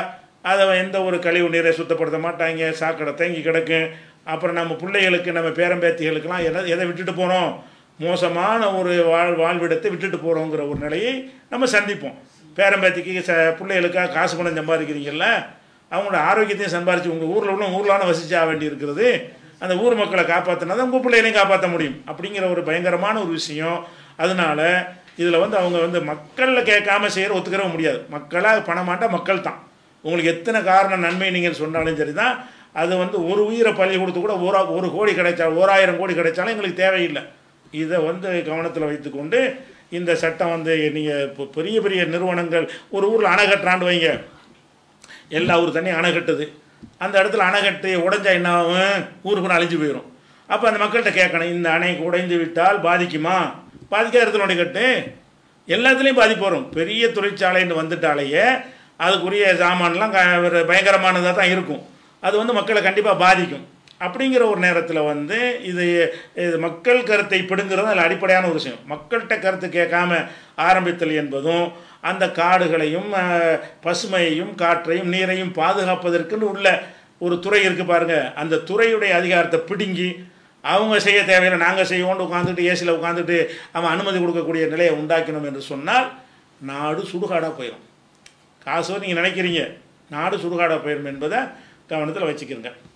அதை எந்த ஒரு கழிவு நீரை சுத்தப்படுத்த மாட்டாங்க சாக்கடை தேங்கி கிடக்கும் அப்புறம் நம்ம பிள்ளைகளுக்கு நம்ம பேரம்பேத்திகளுக்கெல்லாம் எதை எதை விட்டுட்டு போகிறோம் மோசமான ஒரு வாழ் வாழ்விடத்தை விட்டுட்டு போகிறோங்கிற ஒரு நிலையை நம்ம சந்திப்போம் பேரம்பேத்திக்கு ச பிள்ளைகளுக்காக காசு பணம் சம்பாதிக்கிறீங்கல்ல அவங்களோட ஆரோக்கியத்தையும் சம்பாரித்து உங்கள் ஊரில் உள்ள ஊர்லான வசிச்சா வேண்டி இருக்கிறது அந்த ஊர் மக்களை காப்பாற்றினா தான் உங்கள் பிள்ளைகளையும் காப்பாற்ற முடியும் அப்படிங்கிற ஒரு பயங்கரமான ஒரு விஷயம் அதனால இதில் வந்து அவங்க வந்து மக்களில் கேட்காம செய்கிற ஒத்துக்கிற முடியாது மக்களாக பணமாட்டா மக்கள் தான் உங்களுக்கு எத்தனை காரணம் நன்மை நீங்கள் சொன்னாலும் சரி தான் அது வந்து ஒரு உயிரை பள்ளி கொடுத்து கூட ஒரு ஒரு கோடி கிடைச்சா ஓராயிரம் கோடி கிடைச்சாலும் எங்களுக்கு தேவையில்லை இதை வந்து கவனத்தில் வைத்துக்கொண்டு இந்த சட்டம் வந்து நீங்கள் இப்போ பெரிய பெரிய நிறுவனங்கள் ஒரு ஊரில் அணை கட்டுறான்னு வைங்க எல்லா ஊர் தண்ணியும் அணை கட்டுது அந்த இடத்துல அணை கட்டி உடஞ்சா என்ன ஆகும் ஊருக்கு அழிஞ்சு போயிடும் அப்போ அந்த மக்கள்கிட்ட கேட்கணும் இந்த அணை உடைந்து விட்டால் பாதிக்குமா பாதிக்காத இடத்துல உடனே கட்டு எல்லாத்துலேயும் பாதிப்பு வரும் பெரிய தொழிற்சாலைன்னு வந்துட்டாலேயே அதுக்குரிய சாமான்லாம் க- ஒரு பயங்கரமானதாக தான் இருக்கும் அது வந்து மக்களை கண்டிப்பாக பாதிக்கும் அப்படிங்கிற ஒரு நேரத்தில் வந்து இது இது மக்கள் கருத்தை பிடுங்கிறது அதில் அடிப்படையான ஒரு விஷயம் மக்கள்கிட்ட கருத்து கேட்காம ஆரம்பித்தல் என்பதும் அந்த காடுகளையும் அஹ், பசுமையையும் காற்றையும் நீரையும் பாதுகாப்பதற்குன்னு உள்ள ஒரு துறை இருக்குது பாருங்க அந்த துறையுடைய அதிகாரத்தை பிடுங்கி அவங்க செய்ய தேவையில்லை நாங்கள் செய்வோம்னு உட்காந்துட்டு ஏசியில் உட்காந்துட்டு அவன் அனுமதி கொடுக்கக்கூடிய நிலையை உண்டாக்கணும் என்று சொன்னால் நாடு சுடுகாடாக போயிடும் காசோ நீங்கள் நினைக்கிறீங்க நாடு சுடுகாடாக போயிடும் என்பதை கவனத்தில் வச்சுக்கிறங்க